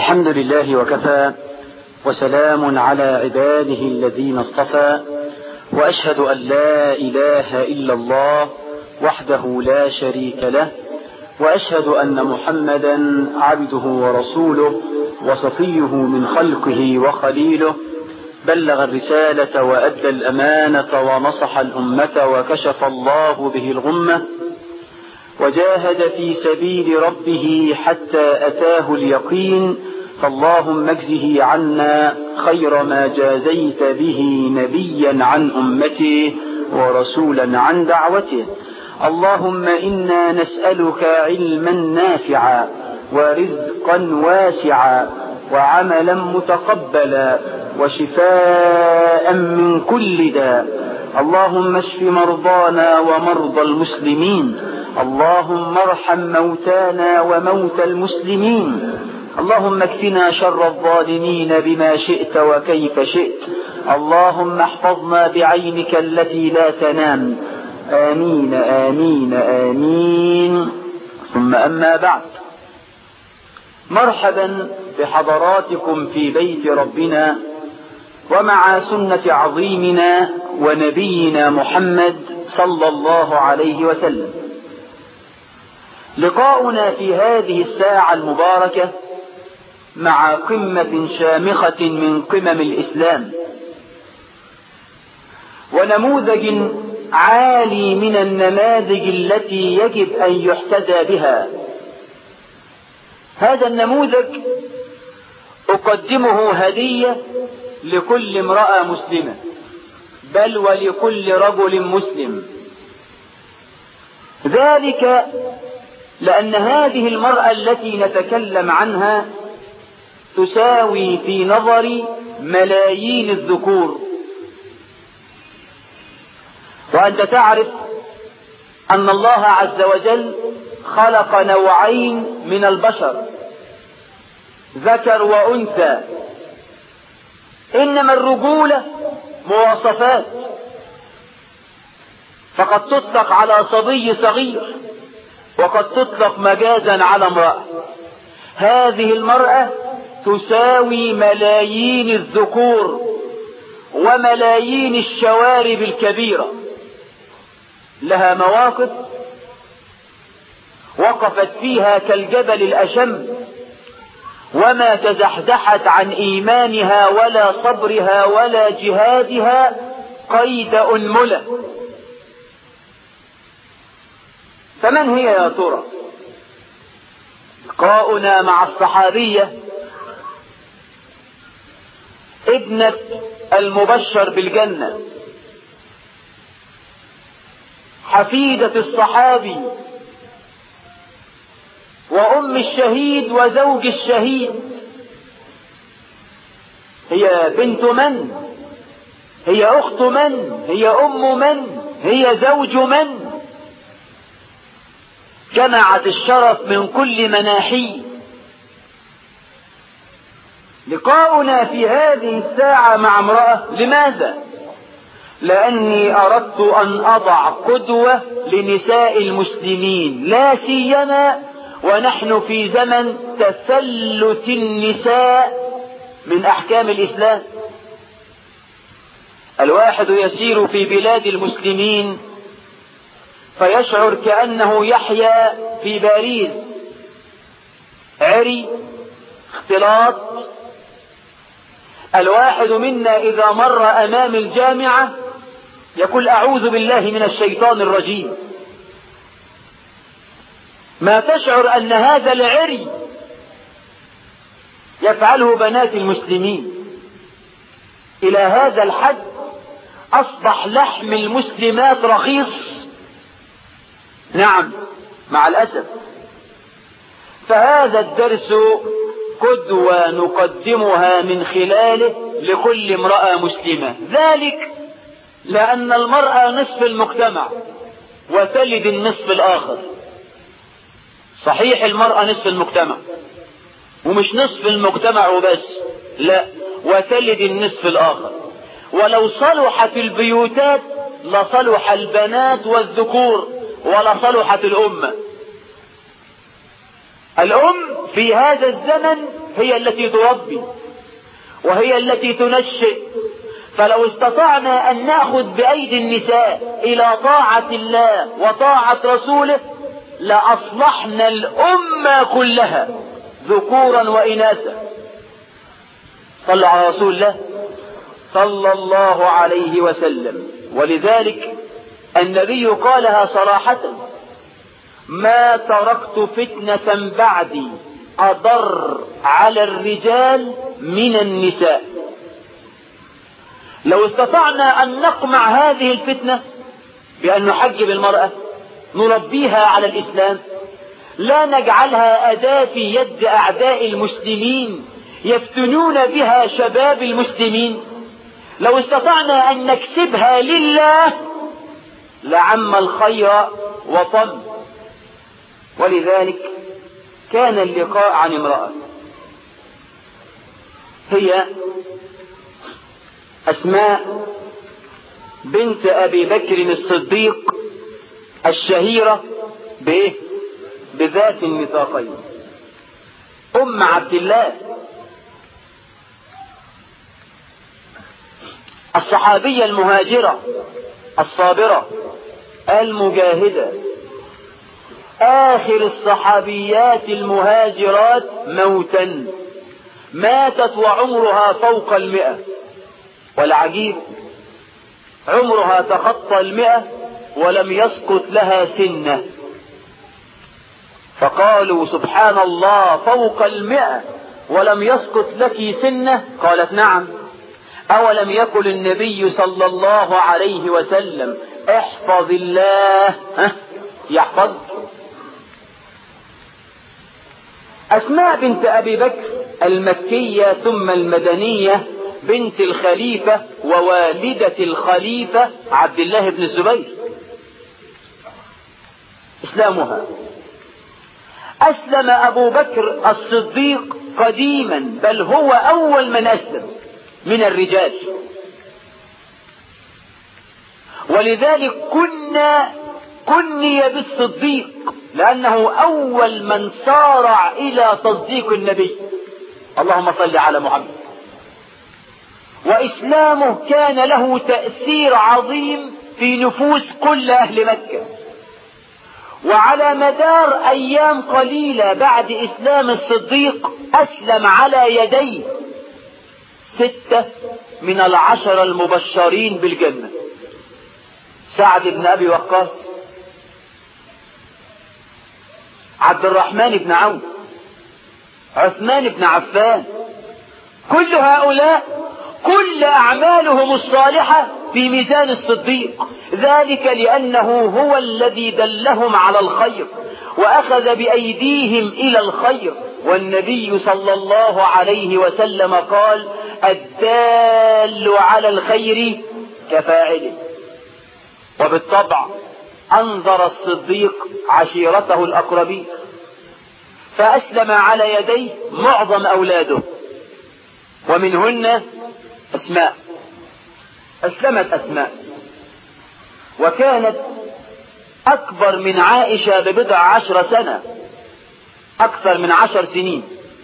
الحمد لله وكفى وسلام على عباده الذين اصطفى واشهد ان لا اله الا الله وحده لا شريك له واشهد ان محمدا عبده ورسوله وصفيه من خلقه وخليله بلغ الرساله وادى الامانه ونصح الامه وكشف الله به الغمه وجاهد في سبيل ربه حتى أتاه اليقين فاللهم اجزه عنا خير ما جازيت به نبيا عن أمته ورسولا عن دعوته اللهم إنا نسألك علما نافعا ورزقا واسعا وعملا متقبلا وشفاء من كل داء اللهم اشف مرضانا ومرضى المسلمين اللهم ارحم موتانا وموتى المسلمين اللهم اكفنا شر الظالمين بما شئت وكيف شئت اللهم احفظنا بعينك التي لا تنام آمين آمين آمين ثم أما بعد مرحبا بحضراتكم في بيت ربنا ومع سنة عظيمنا ونبينا محمد صلى الله عليه وسلم لقاؤنا في هذه الساعة المباركة مع قمة شامخة من قمم الإسلام ونموذج عالي من النماذج التي يجب أن يحتذى بها هذا النموذج أقدمه هدية لكل امرأة مسلمة بل ولكل رجل مسلم ذلك لأن هذه المرأة التي نتكلم عنها تساوي في نظري ملايين الذكور وأنت تعرف أن الله عز وجل خلق نوعين من البشر ذكر وأنثى إنما الرجولة مواصفات فقد تطلق على صبي صغير وقد تطلق مجازا على امرأة هذه المرأة تساوي ملايين الذكور وملايين الشوارب الكبيرة لها مواقف وقفت فيها كالجبل الأشم وما تزحزحت عن إيمانها ولا صبرها ولا جهادها قيد أنملة فمن هي يا ترى لقاؤنا مع الصحابية ابنة المبشر بالجنة حفيدة الصحابي وأم الشهيد وزوج الشهيد هي بنت من هي أخت من هي أم من هي زوج من جمعت الشرف من كل مناحي لقاؤنا في هذه الساعة مع امرأة لماذا لأني أردت أن أضع قدوة لنساء المسلمين لا سيما ونحن في زمن تثلت النساء من أحكام الإسلام الواحد يسير في بلاد المسلمين فيشعر كأنه يحيا في باريس عري اختلاط الواحد منا إذا مر أمام الجامعة يقول أعوذ بالله من الشيطان الرجيم ما تشعر أن هذا العري يفعله بنات المسلمين إلى هذا الحد أصبح لحم المسلمات رخيص نعم مع الأسف فهذا الدرس قدوة نقدمها من خلاله لكل امرأة مسلمة ذلك لأن المرأة نصف المجتمع وتلد النصف الآخر صحيح المرأة نصف المجتمع ومش نصف المجتمع وبس لا وتلد النصف الآخر ولو صلحت البيوتات لصلح البنات والذكور ولصلحت الأمة الأم في هذا الزمن هي التي تربي وهي التي تنشئ فلو استطعنا أن نأخذ بأيدي النساء إلى طاعة الله وطاعة رسوله لأصلحنا الأمة كلها ذكورا وإناثا صلى على رسول الله صلى الله عليه وسلم ولذلك النبي قالها صراحة ما تركت فتنة بعدي أضر على الرجال من النساء لو استطعنا أن نقمع هذه الفتنة بأن نحجب المرأة نربيها على الإسلام لا نجعلها أداة في يد أعداء المسلمين يفتنون بها شباب المسلمين لو استطعنا أن نكسبها لله لعم الخير وطم ولذلك كان اللقاء عن امرأة هي أسماء بنت أبي بكر الصديق الشهيرة بإيه؟ بذات النطاقين أم عبد الله الصحابية المهاجرة الصابرة المجاهدة آخر الصحابيات المهاجرات موتا ماتت وعمرها فوق المئة والعجيب عمرها تخطى المئة ولم يسقط لها سنة فقالوا سبحان الله فوق المئة ولم يسقط لك سنة قالت نعم أولم يقل النبي صلى الله عليه وسلم احفظ الله يحفظ أسماء بنت أبي بكر المكية ثم المدنية بنت الخليفة ووالدة الخليفة عبد الله بن الزبير إسلامها أسلم أبو بكر الصديق قديما بل هو أول من أسلم من الرجال ولذلك كنا كني بالصديق لأنه أول من سارع إلى تصديق النبي اللهم صل على محمد وإسلامه كان له تأثير عظيم في نفوس كل أهل مكة وعلى مدار أيام قليلة بعد إسلام الصديق أسلم على يديه ستة من العشر المبشرين بالجنة سعد بن أبي وقاص عبد الرحمن بن عوف عثمان بن عفان كل هؤلاء كل أعمالهم الصالحة في ميزان الصديق ذلك لأنه هو الذي دلهم على الخير وأخذ بأيديهم إلى الخير والنبي صلى الله عليه وسلم قال الدال على الخير كفاعله وبالطبع أنظر الصديق عشيرته الأقربين فأسلم على يديه معظم أولاده ومنهن أسماء أسلمت أسماء وكانت أكبر من عائشة ببضع عشر سنة أكثر من عشر سنين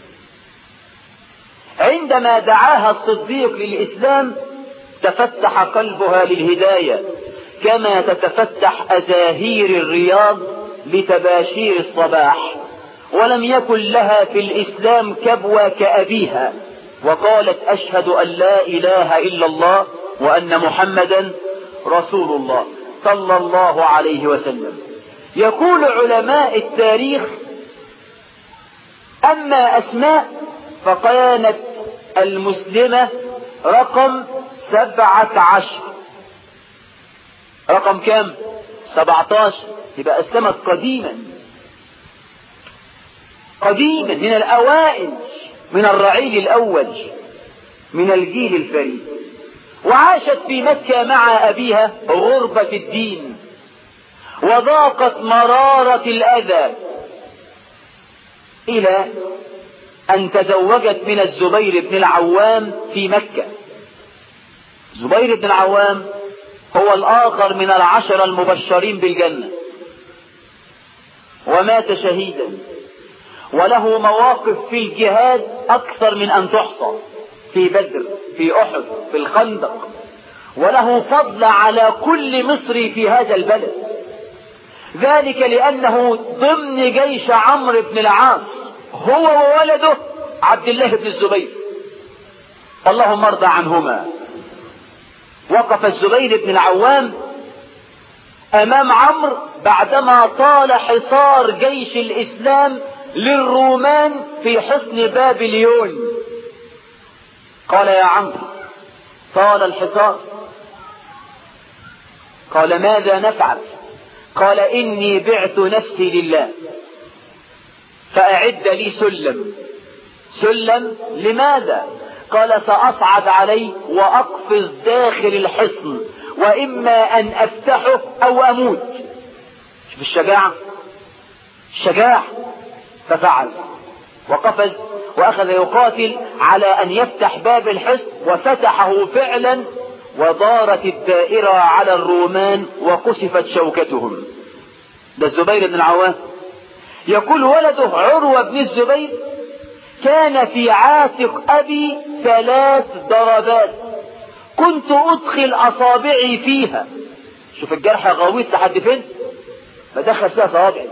عندما دعاها الصديق للإسلام تفتح قلبها للهداية كما تتفتح أزاهير الرياض لتباشير الصباح ولم يكن لها في الإسلام كبوة كأبيها وقالت أشهد أن لا إله إلا الله وأن محمدا رسول الله صلى الله عليه وسلم يقول علماء التاريخ أما أسماء فكانت المسلمة رقم سبعة عشر رقم كم سبعة عشر يبقى أسلمت قديما قديما من الأوائل من الرعيل الأول من الجيل الفريد وعاشت في مكة مع أبيها غربة الدين وضاقت مرارة الأذى إلى أن تزوجت من الزبير بن العوام في مكة زبير بن العوام هو الآخر من العشر المبشرين بالجنة ومات شهيدا وله مواقف في الجهاد أكثر من أن تحصى في بدر في أحد في الخندق وله فضل على كل مصري في هذا البلد ذلك لأنه ضمن جيش عمرو بن العاص هو وولده عبد الله بن الزبير اللهم ارضى عنهما وقف الزبير بن العوام امام عمرو بعدما طال حصار جيش الاسلام للرومان في حصن بابليون قال يا عمرو طال الحصار قال ماذا نفعل قال اني بعت نفسي لله فاعد لي سلم سلم لماذا قال سأصعد عليه وأقفز داخل الحصن وإما أن أفتحه أو أموت شوف الشجاعة الشجاع ففعل وقفز وأخذ يقاتل على أن يفتح باب الحصن وفتحه فعلا ودارت الدائرة على الرومان وقصفت شوكتهم ده الزبير بن العوام يقول ولده عروة بن الزبير كان في عاتق أبي ثلاث ضربات كنت أدخل أصابعي فيها شوف الجرح غويط لحد فين بدخل فيها صوابعي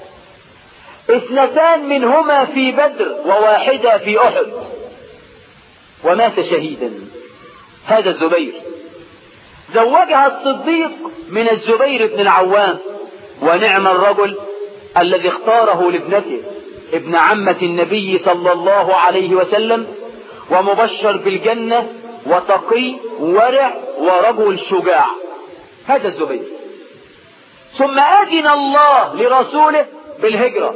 اثنتان منهما في بدر وواحدة في أحد ومات شهيدا هذا الزبير زوجها الصديق من الزبير بن العوام ونعم الرجل الذي اختاره لابنته ابن عمة النبي صلى الله عليه وسلم ومبشر بالجنة وتقي ورع ورجل شجاع هذا الزبير ثم أذن الله لرسوله بالهجرة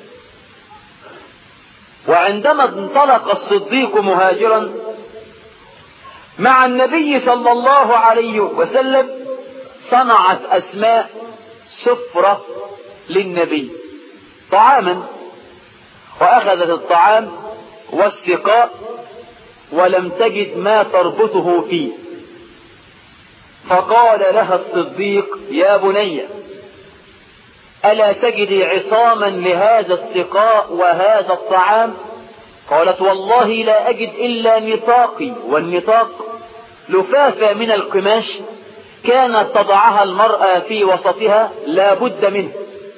وعندما انطلق الصديق مهاجرا مع النبي صلى الله عليه وسلم صنعت أسماء سفرة للنبي طعاما وأخذت الطعام والسقاء ولم تجد ما تربطه فيه فقال لها الصديق يا بني ألا تجدي عصاما لهذا السقاء وهذا الطعام قالت والله لا أجد إلا نطاقي والنطاق لفافة من القماش كانت تضعها المرأة في وسطها لا بد منه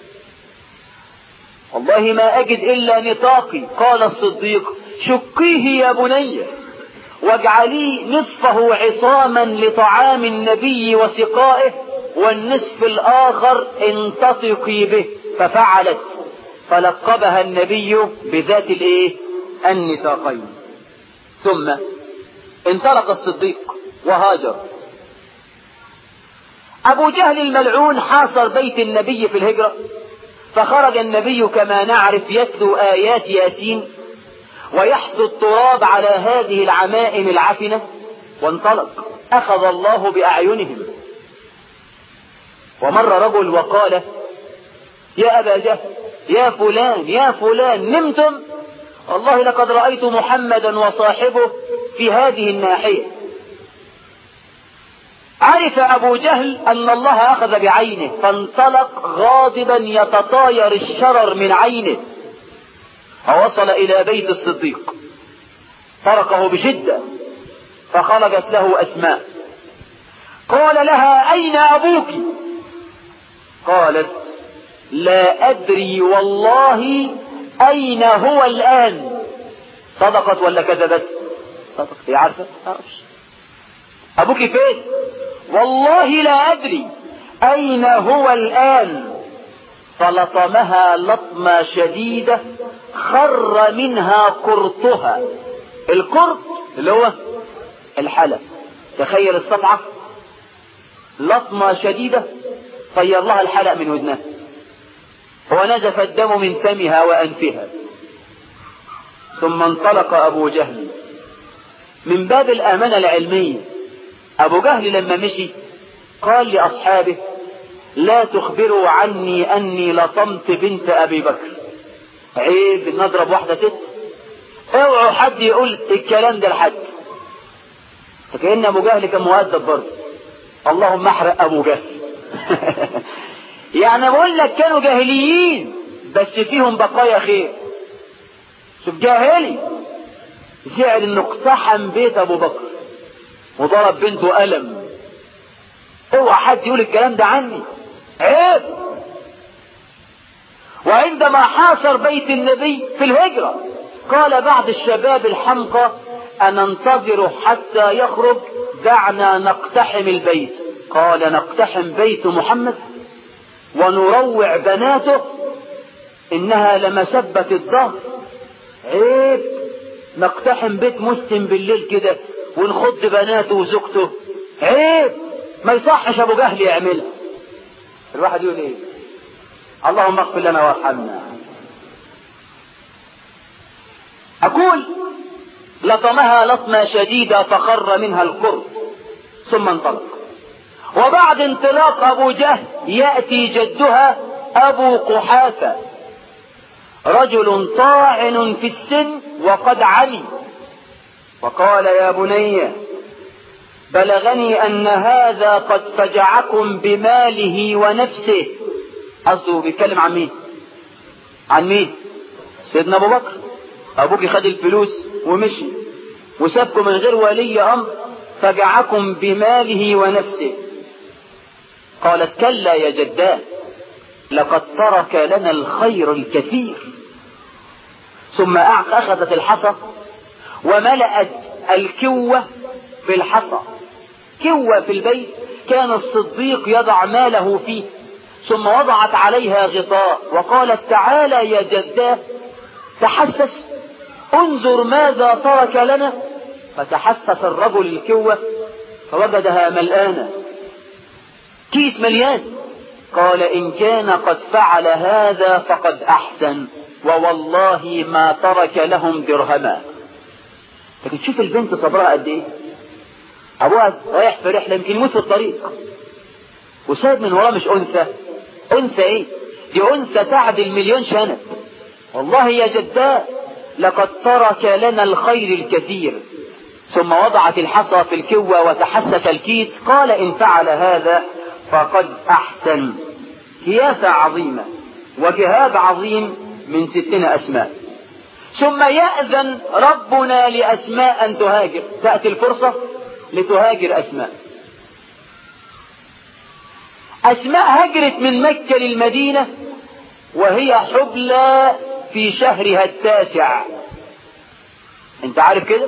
والله ما أجد إلا نطاقي قال الصديق شقيه يا بني واجعليه نصفه عصاما لطعام النبي وسقائه والنصف الآخر انتطقي به ففعلت فلقبها النبي بذات الايه النطاقين ثم انطلق الصديق وهاجر أبو جهل الملعون حاصر بيت النبي في الهجرة فخرج النبي كما نعرف يتلو آيات ياسين ويحثو التراب على هذه العمائم العفنة وانطلق أخذ الله بأعينهم ومر رجل وقال يا أبا جهل يا فلان يا فلان نمتم والله لقد رأيت محمدا وصاحبه في هذه الناحية عرف أبو جهل أن الله أخذ بعينه فانطلق غاضبا يتطاير الشرر من عينه فوصل إلى بيت الصديق طرقه بشدة فخرجت له أسماء قال لها أين أبوك قالت لا أدري والله أين هو الآن صدقت ولا كذبت صدقت هي عارفة تعرفش أبوك فين والله لا أدري أين هو الآن فلطمها لطمة شديدة خر منها قرطها القرط اللي هو الحلق تخيل الصبعة لطمة شديدة طير لها الحلق من ودنها ونزف الدم من فمها وأنفها ثم انطلق أبو جهل من باب الأمانة العلمية أبو جهل لما مشي قال لأصحابه لا تخبروا عني أني لطمت بنت أبي بكر عيب إن نضرب واحدة ست اوعوا حد يقول الكلام ده لحد فكأن أبو جهل كان مؤدب برضه اللهم احرق أبو جهل يعني بقول لك كانوا جاهليين بس فيهم بقايا خير شوف جاهلي زعل انه اقتحم بيت ابو بكر وضرب بنته قلم اوعى حد يقول الكلام ده عني عيب وعندما حاصر بيت النبي في الهجرة قال بعض الشباب الحمقى أننتظر حتى يخرج دعنا نقتحم البيت قال نقتحم بيت محمد ونروع بناته إنها لمسبة الظهر عيب نقتحم بيت مسلم بالليل كده ونخض بناته وزوجته عيب ما يصحش ابو جهل يعملها الواحد يقول ايه اللهم اغفر لنا وارحمنا اقول لطمها لطمة شديدة فخر منها القرد ثم انطلق وبعد انطلاق ابو جهل يأتي جدها ابو قحافة رجل طاعن في السن وقد عمي وقال يا بني بلغني ان هذا قد فجعكم بماله ونفسه قصده بيتكلم عن مين عن مين سيدنا ابو بكر ابوك خد الفلوس ومشي وسابكم من غير ولي امر فجعكم بماله ونفسه قالت كلا يا جداه لقد ترك لنا الخير الكثير ثم اخذت الحصى وملأت الكوة بالحصى كوة في البيت كان الصديق يضع ماله فيه ثم وضعت عليها غطاء وقالت تعالى يا جداه تحسس انظر ماذا ترك لنا فتحسس الرجل الكوة فوجدها ملآنة كيس مليان قال إن كان قد فعل هذا فقد أحسن ووالله ما ترك لهم درهما لكن تشوف البنت صبرها قد ايه ابوها رايح في رحله يمكن يموت في الطريق وسايب من وراه مش انثى انثى ايه دي انثى تعدل مليون شنب والله يا جداء لقد ترك لنا الخير الكثير ثم وضعت الحصى في الكوة وتحسس الكيس قال إن فعل هذا فقد أحسن كياسة عظيمة وجهاد عظيم من ستنا أسماء ثم يأذن ربنا لأسماء أن تهاجر تأتي الفرصة لتهاجر أسماء أسماء هجرت من مكة للمدينة وهي حبلى في شهرها التاسع انت عارف كده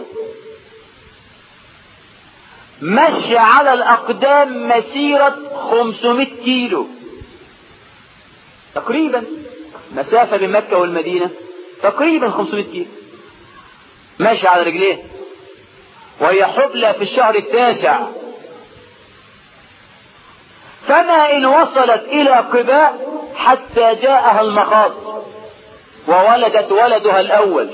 مشي على الأقدام مسيرة 500 كيلو تقريبا مسافة بين مكة والمدينة تقريبا 500 كيلو ماشي على رجليه وهي حبلى في الشهر التاسع فما إن وصلت إلى قباء حتى جاءها المخاض وولدت ولدها الأول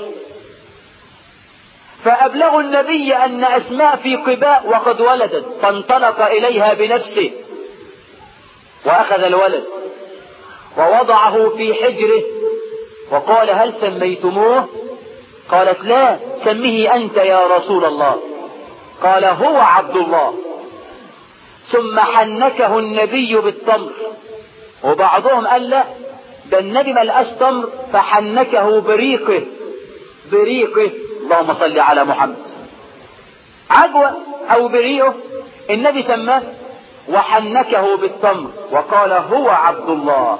فأبلغوا النبي أن أسماء في قباء وقد ولدت فانطلق إليها بنفسه وأخذ الولد ووضعه في حجره وقال هل سميتموه قالت لا سمه أنت يا رسول الله قال هو عبد الله ثم حنكه النبي بالتمر وبعضهم قال لا ده النبي ما لقاش تمر فحنكه بريقه بريقه اللهم صل على محمد عجوة او بريقه النبي سماه وحنكه بالتمر وقال هو عبد الله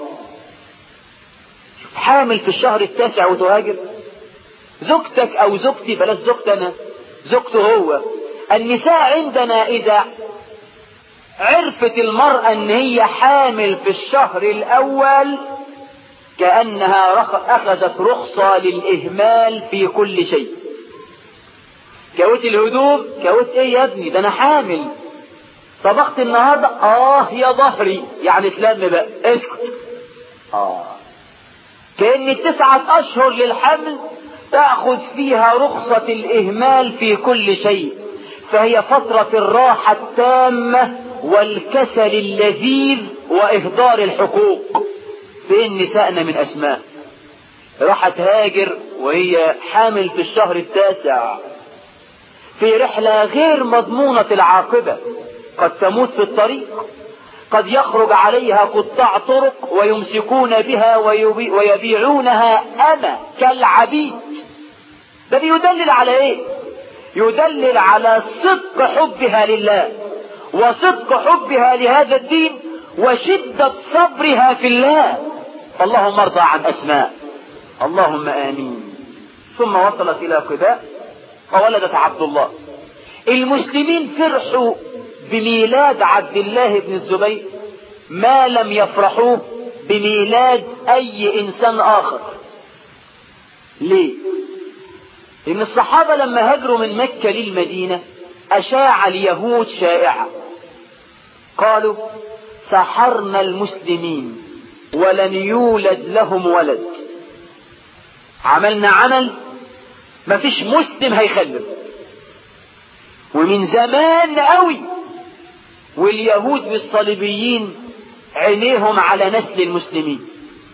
حامل في الشهر التاسع وتهاجر زوجتك او زوجتي بلاش زوجتنا زوجته هو النساء عندنا اذا عرفت المرأة ان هي حامل في الشهر الاول كأنها اخذت رخصة للاهمال في كل شيء كوت الهدوم كوت ايه يا ابني ده انا حامل طبخت النهاردة اه يا ظهري يعني تلم بقى اسكت اه كأن التسعة اشهر للحمل تأخذ فيها رخصة الإهمال في كل شيء فهي فترة الراحة التامة والكسل اللذيذ وإهدار الحقوق فين نسائنا من أسماء راحت هاجر وهي حامل في الشهر التاسع في رحلة غير مضمونة العاقبة قد تموت في الطريق قد يخرج عليها قطاع طرق ويمسكون بها ويبيعونها أما كالعبيد ده بيدلل على ايه يدلل على صدق حبها لله وصدق حبها لهذا الدين وشدة صبرها في الله اللهم ارضى عن أسماء اللهم آمين ثم وصلت إلى قباء وولدت عبد الله المسلمين فرحوا بميلاد عبد الله بن الزبير ما لم يفرحوه بميلاد أي إنسان آخر ليه؟ لأن الصحابة لما هاجروا من مكة للمدينة أشاع اليهود شائعة قالوا سحرنا المسلمين ولن يولد لهم ولد عملنا عمل ما فيش مسلم هيخلف ومن زمان قوي واليهود والصليبيين عينيهم على نسل المسلمين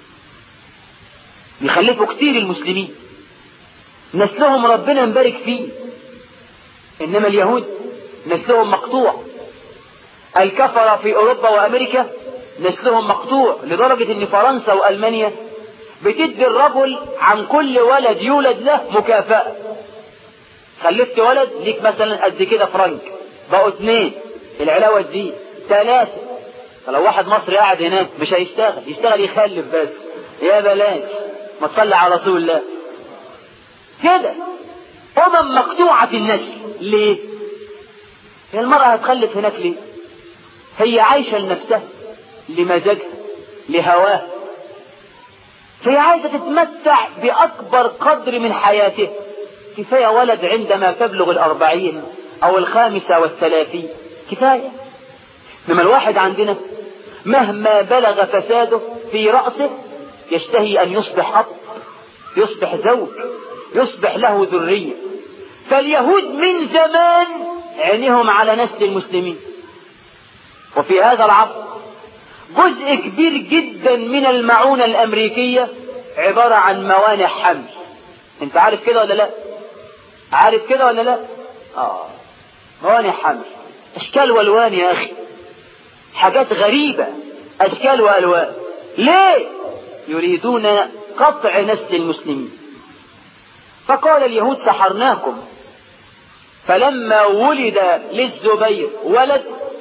يخلفوا كتير المسلمين نسلهم ربنا مبارك فيه انما اليهود نسلهم مقطوع الكفرة في اوروبا وامريكا نسلهم مقطوع لدرجة ان فرنسا والمانيا بتدي الرجل عن كل ولد يولد له مكافأة خلفت ولد ليك مثلا قد كده فرنك بقوا اثنين العلاوة تزيد ثلاثة فلو واحد مصري قاعد هناك مش هيشتغل يشتغل يخلف بس يا بلاش ما تصلي على رسول الله كده أمم مقطوعة النسل ليه؟ هي المرأة هتخلف هناك ليه؟ هي عايشة لنفسها لمزاجها لهواها فهي عايزة تتمتع بأكبر قدر من حياتها كفاية ولد عندما تبلغ الأربعين أو الخامسة والثلاثين كفاية إنما الواحد عندنا مهما بلغ فساده في رأسه يشتهي أن يصبح أب يصبح زوج يصبح له ذرية فاليهود من زمان عينهم على نسل المسلمين وفي هذا العصر جزء كبير جدا من المعونة الأمريكية عبارة عن موانع حمل انت عارف كده ولا لا عارف كده ولا لا اه موانع حمل اشكال والوان يا اخي حاجات غريبة اشكال والوان ليه يريدون قطع نسل المسلمين فقال اليهود سحرناكم فلما ولد للزبير ولد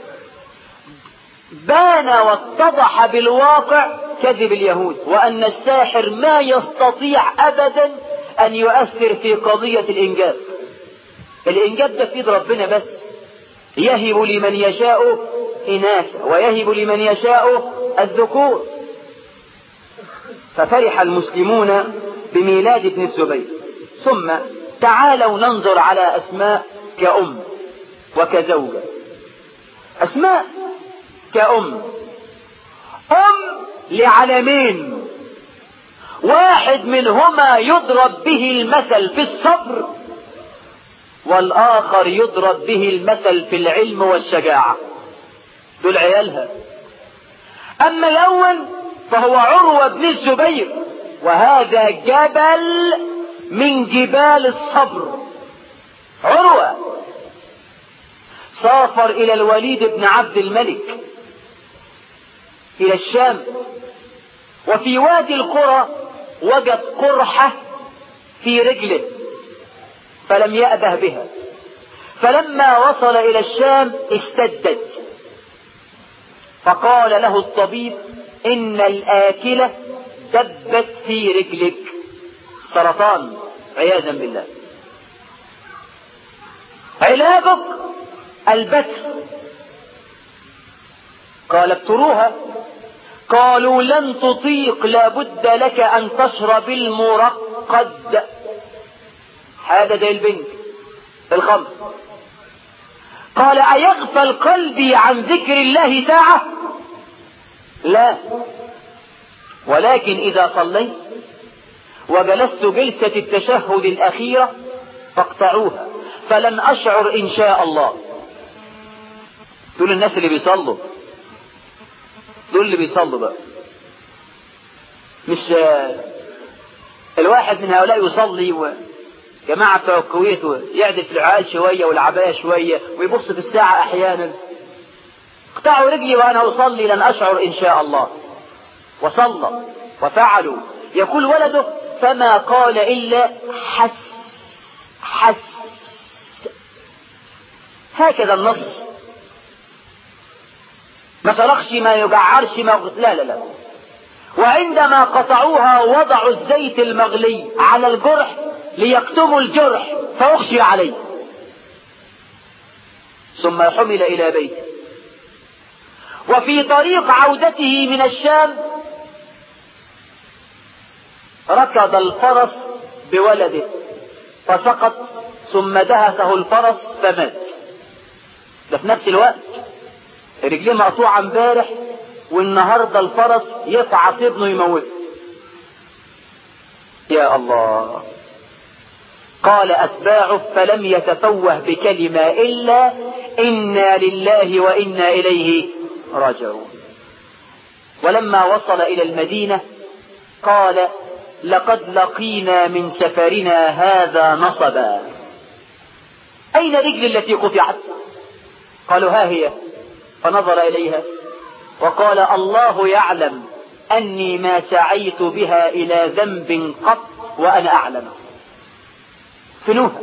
بان واتضح بالواقع كذب اليهود وأن الساحر ما يستطيع أبدا أن يؤثر في قضية الإنجاب الإنجاب ده في يد ربنا بس يهب لمن يشاء إناثا ويهب لمن يشاء الذكور ففرح المسلمون بميلاد ابن الزبير ثم تعالوا ننظر على أسماء كأم وكزوجة أسماء كأم أم لعلمين واحد منهما يضرب به المثل في الصبر والآخر يضرب به المثل في العلم والشجاعة دول عيالها أما الأول فهو عروة بن الزبير وهذا جبل من جبال الصبر عروة سافر إلى الوليد بن عبد الملك إلى الشام وفي وادي القرى وجد قرحة في رجله فلم يأبه بها فلما وصل إلى الشام استدت فقال له الطبيب إن الآكلة دبت في رجلك سرطان عياذا بالله علاجك البتر قال ابتروها قالوا لن تطيق لابد لك أن تشرب المرقد هذا زي البنت الخمر قال أيغفل قلبي عن ذكر الله ساعة لا ولكن إذا صليت وجلست جلسة التشهد الأخيرة فاقطعوها فلن أشعر إن شاء الله دول الناس اللي بيصلوا دول اللي بيصلوا بقى مش الواحد من هؤلاء يصلي و جماعة بتوع الكويت يعدل في العقال شوية والعباية شوية ويبص في الساعة أحيانا اقطعوا رجلي وأنا أصلي لن أشعر إن شاء الله وصلى وفعلوا يقول ولده فما قال إلا حس حس هكذا النص ما صرخش ما يجعرش ما لا لا لا وعندما قطعوها وضعوا الزيت المغلي على الجرح ليكتموا الجرح فأغشي عليه ثم حمل إلى بيته وفي طريق عودته من الشام ركض الفرس بولده فسقط ثم دهسه الفرس فمات ده في نفس الوقت رجليه مقطوعة امبارح والنهاردة الفرس يفعص ابنه يموته يا الله قال أتباعه فلم يتفوه بكلمة إلا إنا لله وإنا إليه راجعون ولما وصل إلى المدينة قال لقد لقينا من سفرنا هذا نصبا أين رجل التي قطعت قالوا ها هي فنظر إليها وقال الله يعلم أني ما سعيت بها إلى ذنب قط وأنا أعلم فنوها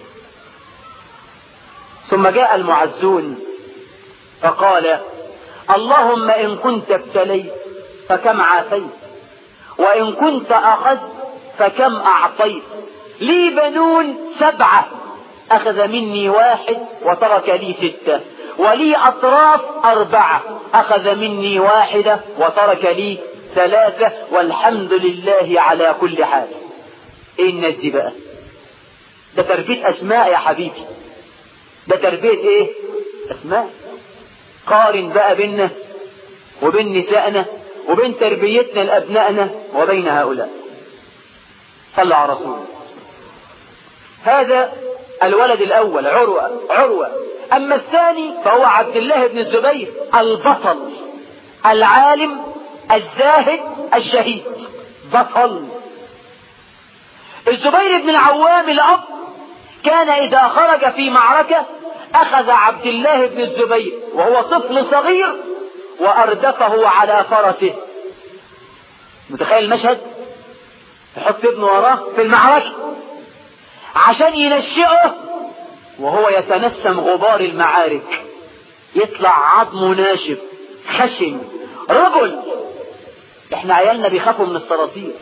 ثم جاء المعزون فقال اللهم إن كنت ابتليت فكم عافيت وإن كنت أخذت فكم أعطيت لي بنون سبعة أخذ مني واحد وترك لي ستة ولي أطراف أربعة أخذ مني واحدة وترك لي ثلاثة والحمد لله على كل حال إيه الناس دي بقى ده تربية أسماء يا حبيبي ده تربية إيه أسماء قارن بقى بيننا وبين نسائنا وبين تربيتنا لأبنائنا وبين هؤلاء صلى على رسول الله هذا الولد الأول عروة عروة أما الثاني فهو عبد الله بن الزبير البطل العالم الزاهد الشهيد بطل الزبير بن العوام الأب كان إذا خرج في معركة أخذ عبد الله بن الزبير وهو طفل صغير وأردفه على فرسه متخيل المشهد يحط ابنه وراه في المعركة عشان ينشئه وهو يتنسم غبار المعارك يطلع عظمه ناشف خشن رجل احنا عيالنا بيخافوا من الصراصير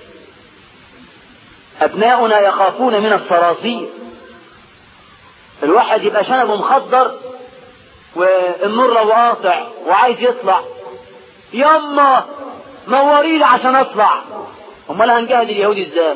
ابناؤنا يخافون من الصراصير الواحد يبقى شنبه مخضر والنور لو قاطع وعايز يطلع يما نوريلي عشان اطلع امال هنجاهد اليهود ازاي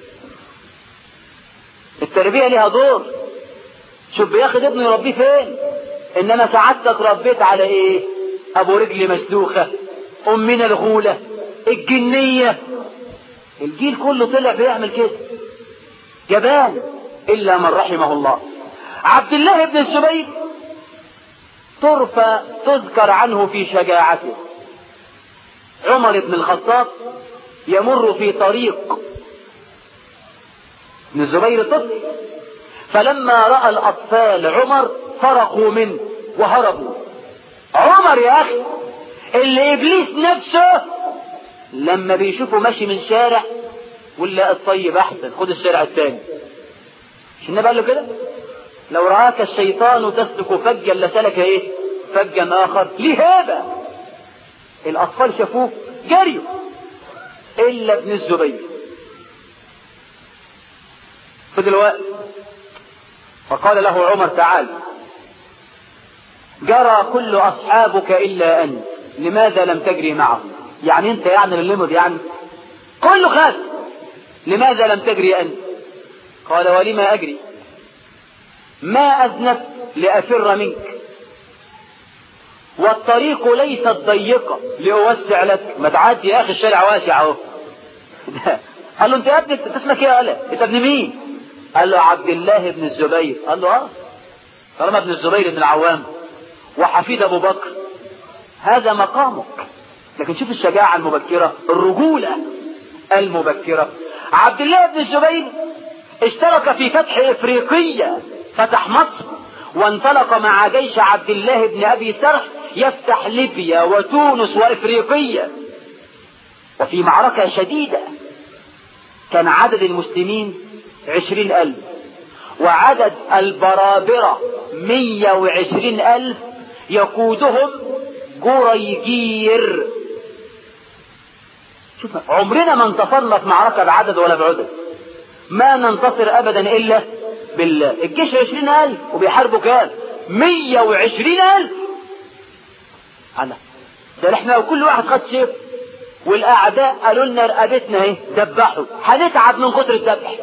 التربيه ليها دور شوف بياخد ابنه يربيه فين انما سعادتك ربيت على ايه ابو رجل مسلوخه امنا الغوله الجنيه الجيل كله طلع بيعمل كده جبان الا من رحمه الله عبد الله بن الزبير طرفة تذكر عنه في شجاعته عمر بن الخطاب يمر في طريق ابن الزبير طفل فلما رأى الأطفال عمر فرقوا منه وهربوا عمر يا أخي اللي إبليس نفسه لما بيشوفه ماشي من شارع ولا الطيب أحسن خد الشارع الثاني مش النبي قال له كده لو رآك الشيطان تسلك فجا لسلك ايه فجا آخر ليه هذا الأطفال شافوه جريوا إلا ابن الزبير فدلوقتي فقال له عمر تعال جرى كل أصحابك إلا أنت لماذا لم تجري معهم يعني أنت يعني اللمض يعني كله خاف لماذا لم تجري أنت قال ولما أجري ما أذنبت لأفر منك والطريق ليست ضيقة لأوسع لك ما تعدي يا أخي الشارع واسع أهو قال له أنت يا ابني أنت اسمك إيه يا قال أنت ابن مين؟ قال له عبد الله بن الزبير قال له اه طالما ابن الزبير بن العوام وحفيد ابو بكر هذا مقامك لكن شوف الشجاعة المبكرة الرجولة المبكرة عبد الله بن الزبير اشترك في فتح افريقية فتح مصر وانطلق مع جيش عبد الله بن ابي سرح يفتح ليبيا وتونس وافريقية وفي معركة شديدة كان عدد المسلمين عشرين ألف وعدد البرابرة مية وعشرين ألف يقودهم جريجير شوف عمرنا ما انتصرنا في معركة بعدد ولا بعدد ما ننتصر أبدا إلا بالله الجيش عشرين ألف وبيحاربوا كام مية وعشرين ألف أنا ده احنا لو كل واحد خد سيف والأعداء قالوا لنا رقبتنا اهي دبحوا هنتعب من كتر الذبح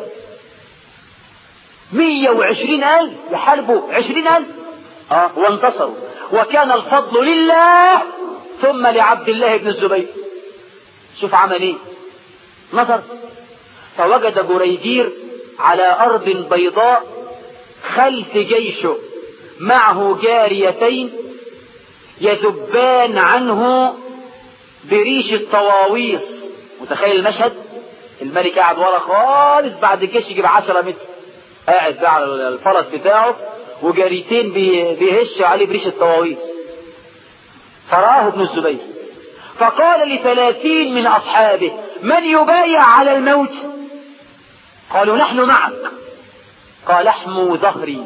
مية وعشرين ألف يحاربوا عشرين ألف اه وانتصروا وكان الفضل لله ثم لعبد الله بن الزبير شوف عمل ايه نظر فوجد جريجير على أرض بيضاء خلف جيشه معه جاريتين يذبان عنه بريش الطواويس متخيل المشهد الملك قاعد ورا خالص بعد الجيش يجيب عشرة متر قاعد بقى على الفرس بتاعه وجاريتين بيهش عليه بريش الطواويس فرآه ابن الزبير فقال لثلاثين من أصحابه من يبايع على الموت قالوا نحن معك قال احموا ظهري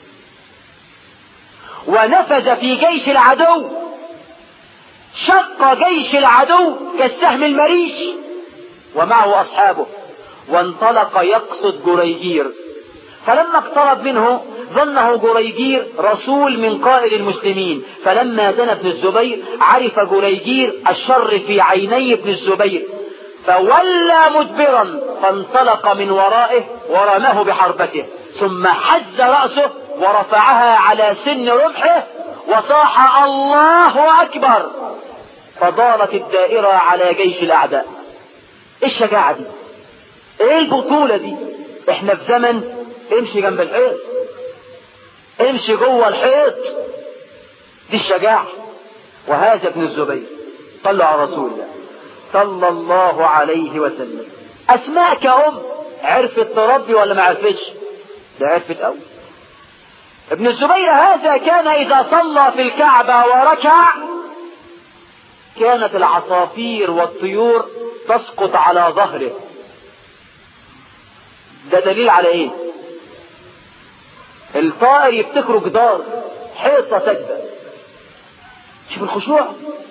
ونفذ في جيش العدو شق جيش العدو كالسهم المريش ومعه أصحابه وانطلق يقصد جريجير فلما اقترب منه ظنه جريجير رسول من قائد المسلمين فلما دنا ابن الزبير عرف جريجير الشر في عيني ابن الزبير فولى مدبرا فانطلق من ورائه ورماه بحربته ثم حز رأسه ورفعها على سن رمحه وصاح الله أكبر فدارت الدائرة على جيش الأعداء ايه الشجاعة دي ايه البطولة دي احنا في زمن امشي جنب الحيط امشي جوه الحيط دي الشجاعة وهذا ابن الزبير صلوا على رسول الله صلى الله عليه وسلم اسماء كأم عرفت تربي ولا ما عرفتش ده عرفت قوي ابن الزبير هذا كان اذا صلى في الكعبة وركع كانت العصافير والطيور تسقط على ظهره ده دليل على ايه الطائر يفتكره جدار حيطة سجدة شوف الخشوع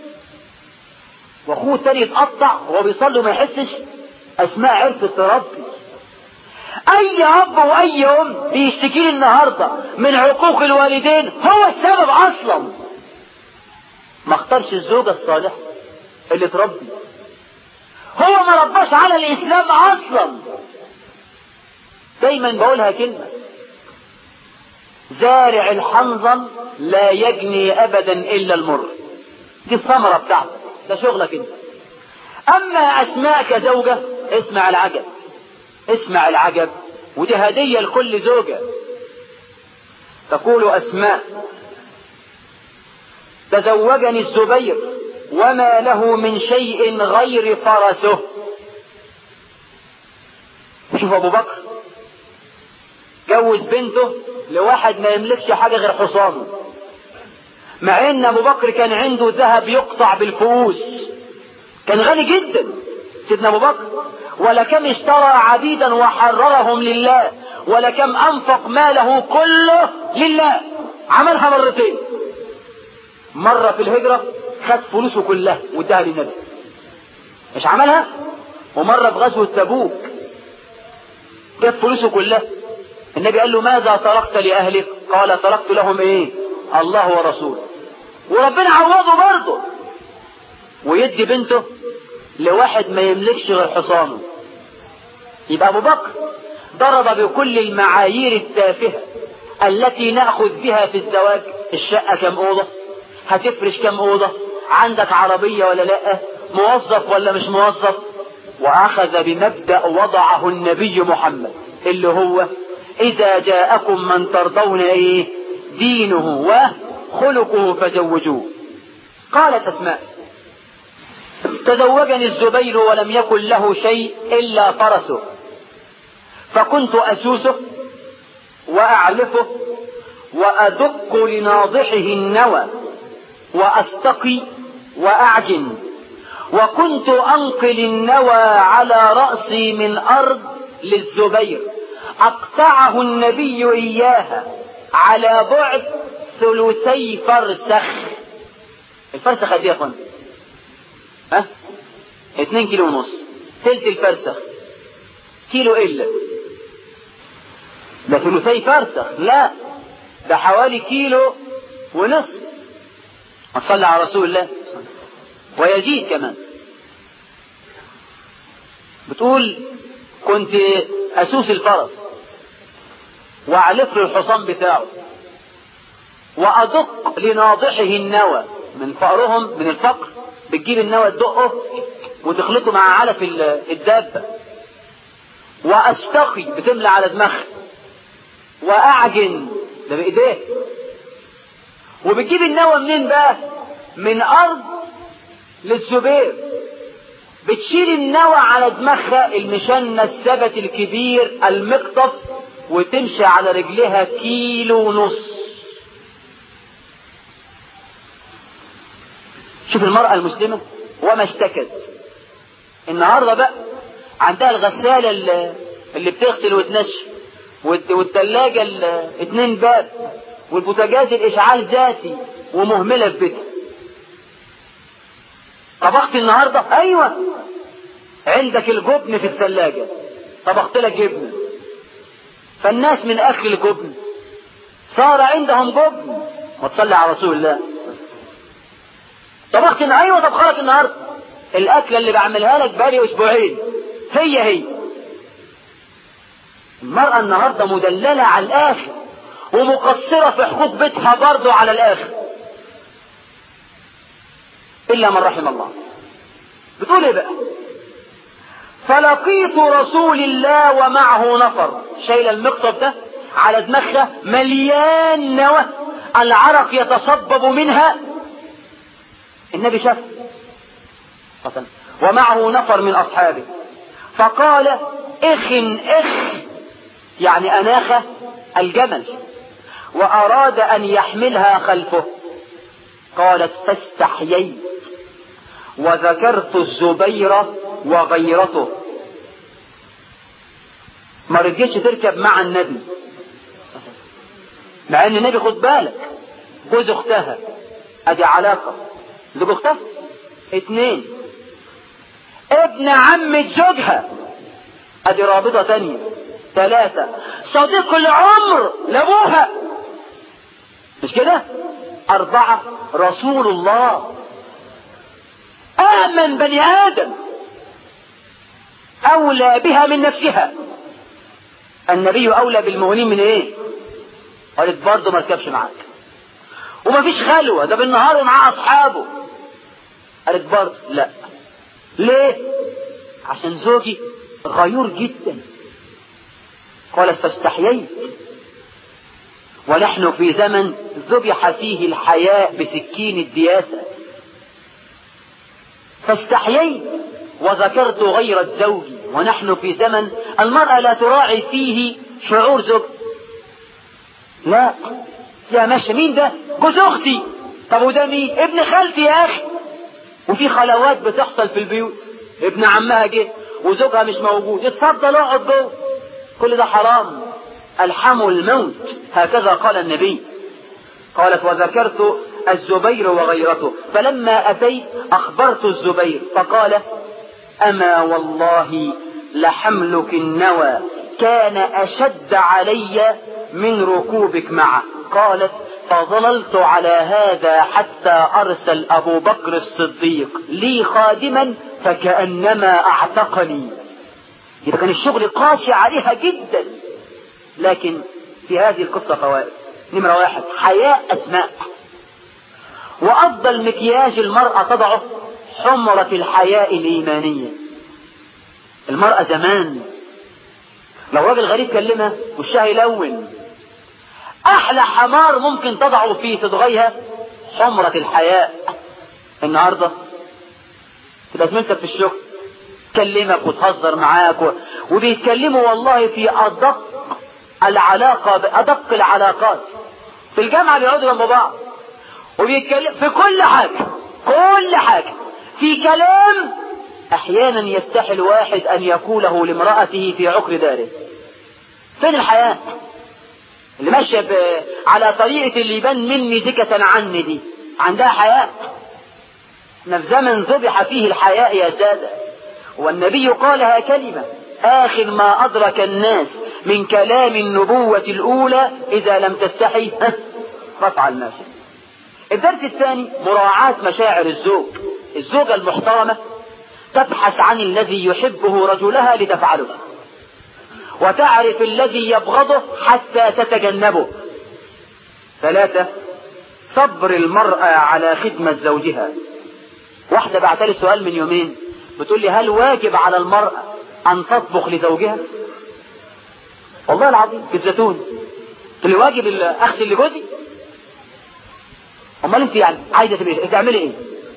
واخوه التاني يتقطع وهو بيصلي وما يحسش اسماء عرفت تربي اي اب واي ام بيشتكي لي النهارده من عقوق الوالدين هو السبب اصلا ما اختارش الزوجة الصالحة اللي تربي هو ما رباش على الاسلام اصلا دايما بقولها كلمة زارع الحنظل لا يجني ابدا الا المر دي الثمرة بتاعته ده شغلك انت اما اسماء كزوجة اسمع العجب اسمع العجب ودي هدية لكل زوجة تقول اسماء تزوجني الزبير وما له من شيء غير فرسه شوف ابو بكر جوز بنته لواحد ما يملكش حاجة غير حصانه مع ان ابو بكر كان عنده ذهب يقطع بالفؤوس كان غني جدا سيدنا ابو بكر ولكم اشترى عبيدا وحررهم لله ولكم انفق ماله كله لله عملها مرتين مرة في الهجرة خد فلوسه كلها واداها للنبي مش عملها ومرة في غزوة تبوك جاب فلوسه كلها النبي قال له ماذا تركت لأهلك قال تركت لهم ايه الله ورسوله وربنا عوضه برضه ويدي بنته لواحد ما يملكش غير حصانه يبقى ابو بكر ضرب بكل المعايير التافهة التي نأخذ بها في الزواج الشقة كم أوضة هتفرش كم أوضة عندك عربية ولا لا موظف ولا مش موظف وأخذ بمبدأ وضعه النبي محمد اللي هو إذا جاءكم من ترضون إيه دينه وخلقه فزوجوه قالت أسماء تزوجني الزبير ولم يكن له شيء إلا فرسه فكنت أسوسه وأعلفه وأدق لناضحه النوى وأستقي وأعجن وكنت أنقل النوى على رأسي من أرض للزبير أقطعه النبي إياها على بعد ثلثي فرسخ الفرسخ قد ايه يا اخوان؟ ها؟ اتنين كيلو ونص تلت الفرسخ كيلو الا ده ثلثي فرسخ لا ده حوالي كيلو ونصف صلى على رسول الله ويزيد كمان بتقول كنت اسوس الفرس واعلف له الحصان بتاعه وادق لناضحه النوى من فقرهم من الفقر بتجيب النوى تدقه وتخلطه مع علف الدابه واستقي بتملى على دماغها واعجن ده بايديه وبتجيب النوى منين بقى من ارض للزبير بتشيل النوى على دماغها المشنة السبت الكبير المقطف وتمشي على رجلها كيلو ونص شوف المرأة المسلمة وما اشتكت النهاردة بقى عندها الغسالة اللي بتغسل وتنشف والتلاجة اتنين باب والبوتاجاز الاشعال ذاتي ومهملة في بيتها طبخت النهاردة ايوه عندك الجبن في الثلاجة طبخت لك جبنة فالناس من اكل الجبن صار عندهم جبن وتصلي على رسول الله طبخت ايوه طبخ لك النهارده الاكله اللي بعملها لك بقالي اسبوعين هي هي المرأة النهاردة مدللة على الآخر ومقصرة في حقوق بيتها برضه على الآخر إلا من رحم الله بتقول إيه بقى فلقيت رسول الله ومعه نفر شايل المقطب ده على دماغها مليان نوى العرق يتصبب منها النبي شاف ومعه نفر من أصحابه فقال اخ اخ يعني أناخ الجمل وأراد أن يحملها خلفه قالت فاستحييت وذكرت الزبير وغيرته ما رجيتش تركب مع النبي مع ان النبي خد بالك جوز اختها ادي علاقة زوج اختها اتنين ابن عمة زوجها ادي رابطة تانية ثلاثة صديق العمر لابوها مش كده اربعة رسول الله امن بني ادم اولى بها من نفسها النبي اولى بالمؤمنين من ايه قالت برضه ما ركبش معاك ومفيش خلوة ده بالنهار ومعاه اصحابه قالت برضه لا ليه عشان زوجي غيور جدا قالت فاستحييت ونحن في زمن ذبح فيه الحياء بسكين الدياسة فاستحييت وذكرت غيرة زوجي ونحن في زمن المرأة لا تراعي فيه شعور زوج لا يا ماشي مين ده جوز اختي طب وده مين ابن خالتي يا اخي وفي خلوات بتحصل في البيوت ابن عمها جه وزوجها مش موجود اتفضل اقعد جوه كل ده حرام الحم الموت هكذا قال النبي قالت وذكرت الزبير وغيرته فلما أتيت أخبرت الزبير فقال أما والله لحملك النوى كان أشد علي من ركوبك معه قالت فظللت على هذا حتى أرسل أبو بكر الصديق لي خادما فكأنما أعتقني يبقى كان الشغل قاسي عليها جدا لكن في هذه القصة فوائد نمرة واحد حياء أسماء وأفضل مكياج المرأة تضعه حمرة الحياء الإيمانية المرأة زمان لو راجل غريب كلمها وشها يلون أحلى حمار ممكن تضعه في صدغيها حمرة الحياء النهاردة تبقى زميلتك في الشغل تكلمك وتهزر معاك و... وبيتكلموا والله في أدق العلاقة أدق العلاقات في الجامعة بيقعدوا جنب بعض وبيتكلم في كل حاجة كل حاجة في كلام أحيانا يستحي الواحد أن يقوله لامرأته في عقر داره فين الحياء اللي ماشية ب- على طريقة اللي يبان مني زكة عني دي عندها حياء احنا في زمن ذبح فيه الحياء يا سادة والنبي قالها كلمة آخر ما أدرك الناس من كلام النبوة الأولى إذا لم تستحي ها، فافعل ما شئت الدرس الثاني مراعاة مشاعر الزوج الزوجة المحترمة تبحث عن الذي يحبه رجلها لتفعله وتعرف الذي يبغضه حتى تتجنبه ثلاثة صبر المرأة على خدمة زوجها واحدة بعتلي سؤال من يومين بتقول لي هل واجب على المرأة أن تطبخ لزوجها والله العظيم في الزيتون اللي واجب ال- أغسل لجوزي امال انت يعني عايزه تبقى تعملي ايه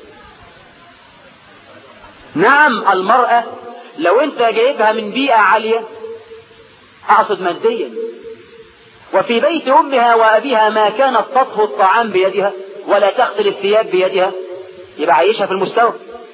نعم المرأة لو انت جايبها من بيئة عالية اقصد ماديا وفي بيت امها وابيها ما كانت تطهو الطعام بيدها ولا تغسل الثياب بيدها يبقى عايشها في المستوى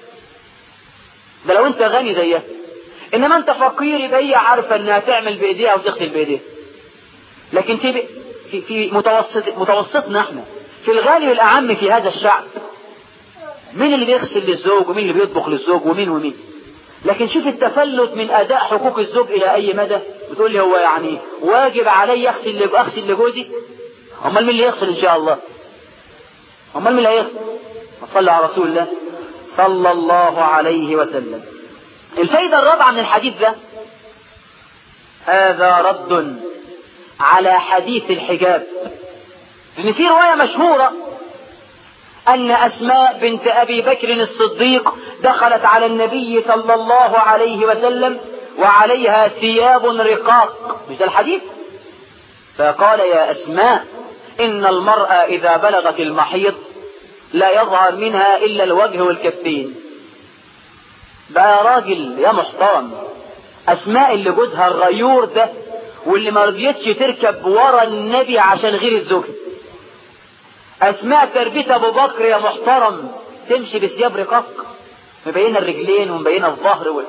ده لو انت غني زيها انما انت فقير يبقى هي عارفه انها تعمل بايديها وتغسل بايديها لكن تبقى في, في متوسط متوسطنا احنا في الغالب الاعم في هذا الشعب مين اللي بيغسل للزوج ومين اللي بيطبخ للزوج ومين ومين لكن شوف التفلت من اداء حقوق الزوج الى اي مدى بتقول لي هو يعني واجب علي اغسل لج- اغسل لجوزي امال مين اللي يغسل ان شاء الله امال مين اللي هيغسل صلى على رسول الله صلى الله عليه وسلم الفايده الرابعه من الحديث ده هذا رد على حديث الحجاب لأن في رواية مشهورة أن أسماء بنت أبي بكر الصديق دخلت على النبي صلى الله عليه وسلم وعليها ثياب رقاق مش ده الحديث فقال يا أسماء إن المرأة إذا بلغت المحيض لا يظهر منها إلا الوجه والكفين بقى يا راجل يا محترم أسماء اللي جوزها الغيور ده واللي ما رضيتش تركب ورا النبي عشان غير الزوج أسماء تربية أبو بكر يا محترم تمشي بثياب رقاق مبينة الرجلين ومبينة الظهر و...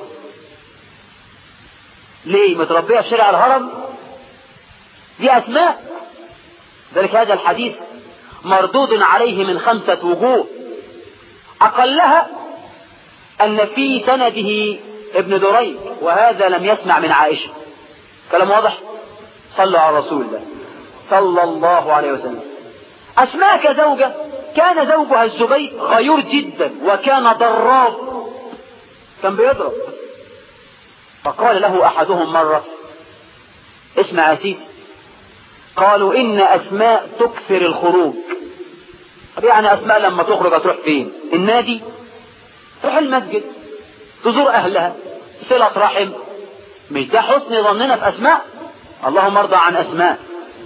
ليه متربية في شارع الهرم دي أسماء ذلك هذا الحديث مردود عليه من خمسة وجوه أقلها أن في سنده ابن دريد وهذا لم يسمع من عائشة كلام واضح صلوا على رسول الله صلى الله عليه وسلم أسماء كزوجة كان زوجها الزبير غيور جدا وكان ضراب كان بيضرب فقال له أحدهم مرة اسمع يا سيدي قالوا إن أسماء تكثر الخروج طب يعني أسماء لما تخرج هتروح فين النادي تروح المسجد تزور أهلها صلة رحم مش ده حسن ظننا في أسماء اللهم ارضى عن أسماء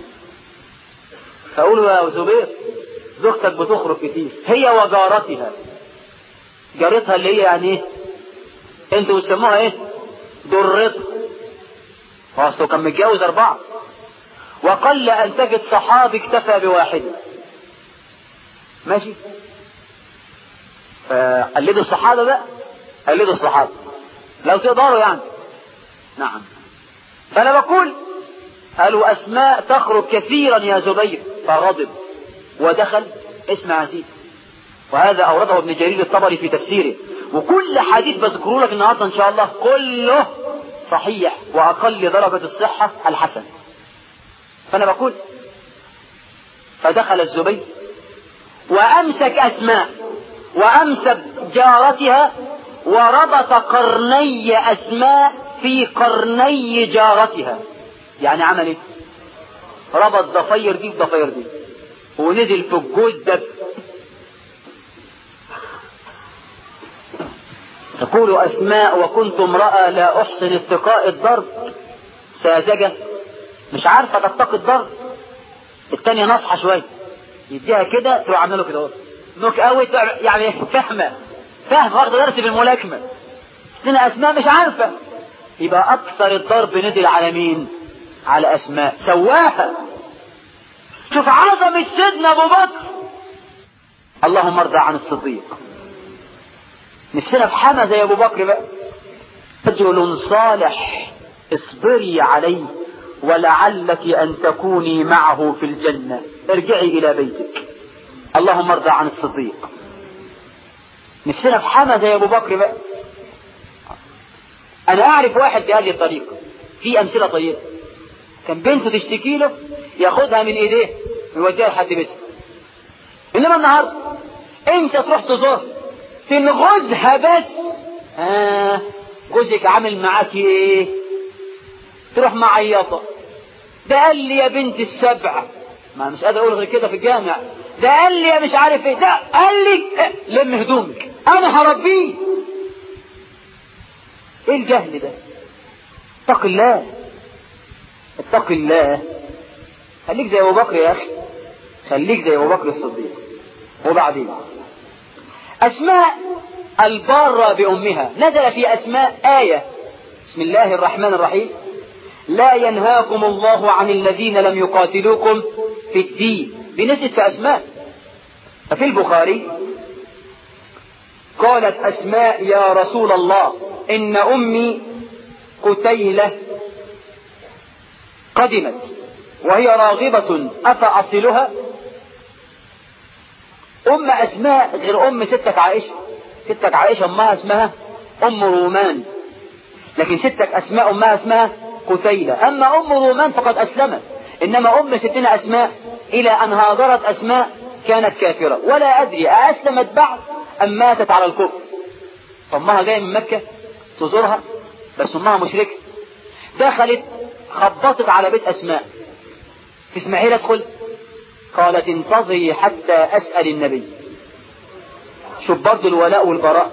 فأقول يا زبير زوجتك بتخرج كتير هي وجارتها جارتها اللي هي يعني ايه انتوا بتسموها ايه درتها واصله كان متجوز اربعه وقل ان تجد صحابي اكتفى بواحده ماشي فقلدوا الصحابه بقى قلدوا الصحابه لو تقدروا يعني نعم فانا بقول قالوا اسماء تخرج كثيرا يا زبير فغضب ودخل اسمع يا سيدي وهذا اورده ابن جرير الطبري في تفسيره وكل حديث بذكره لك النهارده ان شاء الله كله صحيح واقل درجه الصحه الحسن فانا بقول فدخل الزبير وامسك اسماء وامسك جارتها وربط قرني اسماء في قرني جارتها يعني عمل ايه ربط ضفير دي بضفير دي ونزل في الجوز ده تقول أسماء وكنت امرأة لا أحسن اتقاء الضرب ساذجة مش عارفة تتقي الضرب التانية نصحة شوية يديها كده تروح عامله كده اهو نوك اوت يعني فاهمة فاهمة واخدة درس بالملاكمة سنة أسماء مش عارفة يبقى أكثر الضرب نزل على مين؟ على أسماء سواها شوف عظمة سيدنا أبو بكر اللهم ارضى عن الصديق نفسنا في حما زي أبو بكر بقى رجل صالح اصبري عليه ولعلك أن تكوني معه في الجنة ارجعي إلى بيتك اللهم ارضى عن الصديق نفسنا في حما زي أبو بكر بقى أنا أعرف واحد بهذه الطريقة في أمثلة طيبة كان بنته تشتكي له ياخدها من إيديه ويوديها لحد بيتها إنما النهاردة أنت تروح تزور تنغزها بس آه جوزك عامل معاك إيه تروح معيطة ده قال لي يا بنت السبعة ما مش قادر اقول غير كده في الجامع ده قال لي يا مش عارف ايه ده قال لي إيه؟ لم هدومك انا هربيه ايه الجهل ده اتق الله اتق الله خليك زي ابو بكر يا اخي خليك زي ابو بكر الصديق وبعدين اسماء البارة بامها نزل في اسماء آية بسم الله الرحمن الرحيم لا ينهاكم الله عن الذين لم يقاتلوكم في الدين بنزلت في اسماء ففي البخاري قالت اسماء يا رسول الله ان امي قتيلة قدمت وهي راغبة أفأصلها أم أسماء غير أم ستك عائشة ستك عائشة أمها اسمها أم رومان لكن ستك أسماء أمها اسمها قتيلة أما أم رومان فقد أسلمت إنما أم ستنا أسماء إلى أن هاجرت أسماء كانت كافرة ولا أدري أسلمت بعد أم ماتت على الكفر فأمها جاية من مكة تزورها بس أمها مشركة دخلت خبطت على بيت أسماء تسمعي ادخل قالت انتظري حتى أسأل النبي شوف برضه الولاء والبراء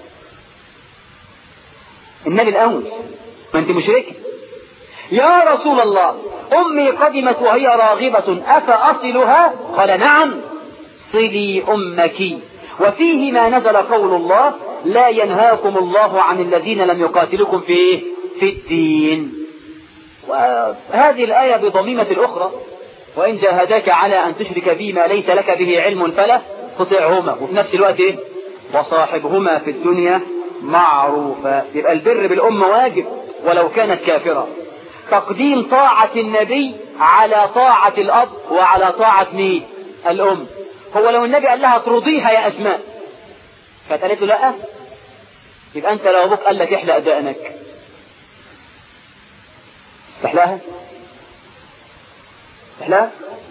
النبي الأول ما أنت مشركة يا رسول الله أمي قدمت وهي راغبة أفأصلها قال نعم صلي أمك وفيه ما نزل قول الله لا ينهاكم الله عن الذين لم يقاتلكم في في الدين وهذه الآية بضميمة الأخرى وإن جاهداك على أن تشرك بي ما ليس لك به علم فلا تطعهما وفي نفس الوقت إيه؟ وصاحبهما في الدنيا معروفا يبقى البر بالأمة واجب ولو كانت كافرة تقديم طاعة النبي على طاعة الأب وعلى طاعة مين الأم هو لو النبي قال لها ترضيها يا أسماء كانت قالت له لا يبقى أنت لو أبوك قال لك احلق دقنك تحلاها تحلاها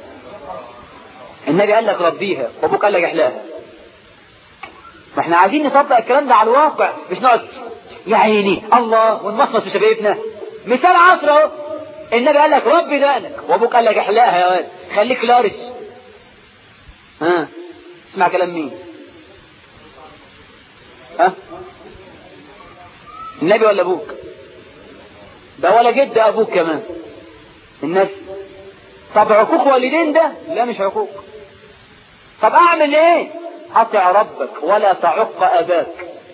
النبي قال لك ربيها وابوك قال لك احلاها ما احنا عايزين نطبق الكلام ده على الواقع مش نقعد يا عيني الله ونمصمص في شبابنا مثال عصر اهو النبي قال لك ربي دقنك وابوك قال لك احلاها يا واد خليك لارس ها اسمع كلام مين ها النبي ولا ابوك ده ولا جد ابوك كمان النبي طب عقوق والدين ده لا مش عقوق طب اعمل ايه اطع ربك ولا تعق اباك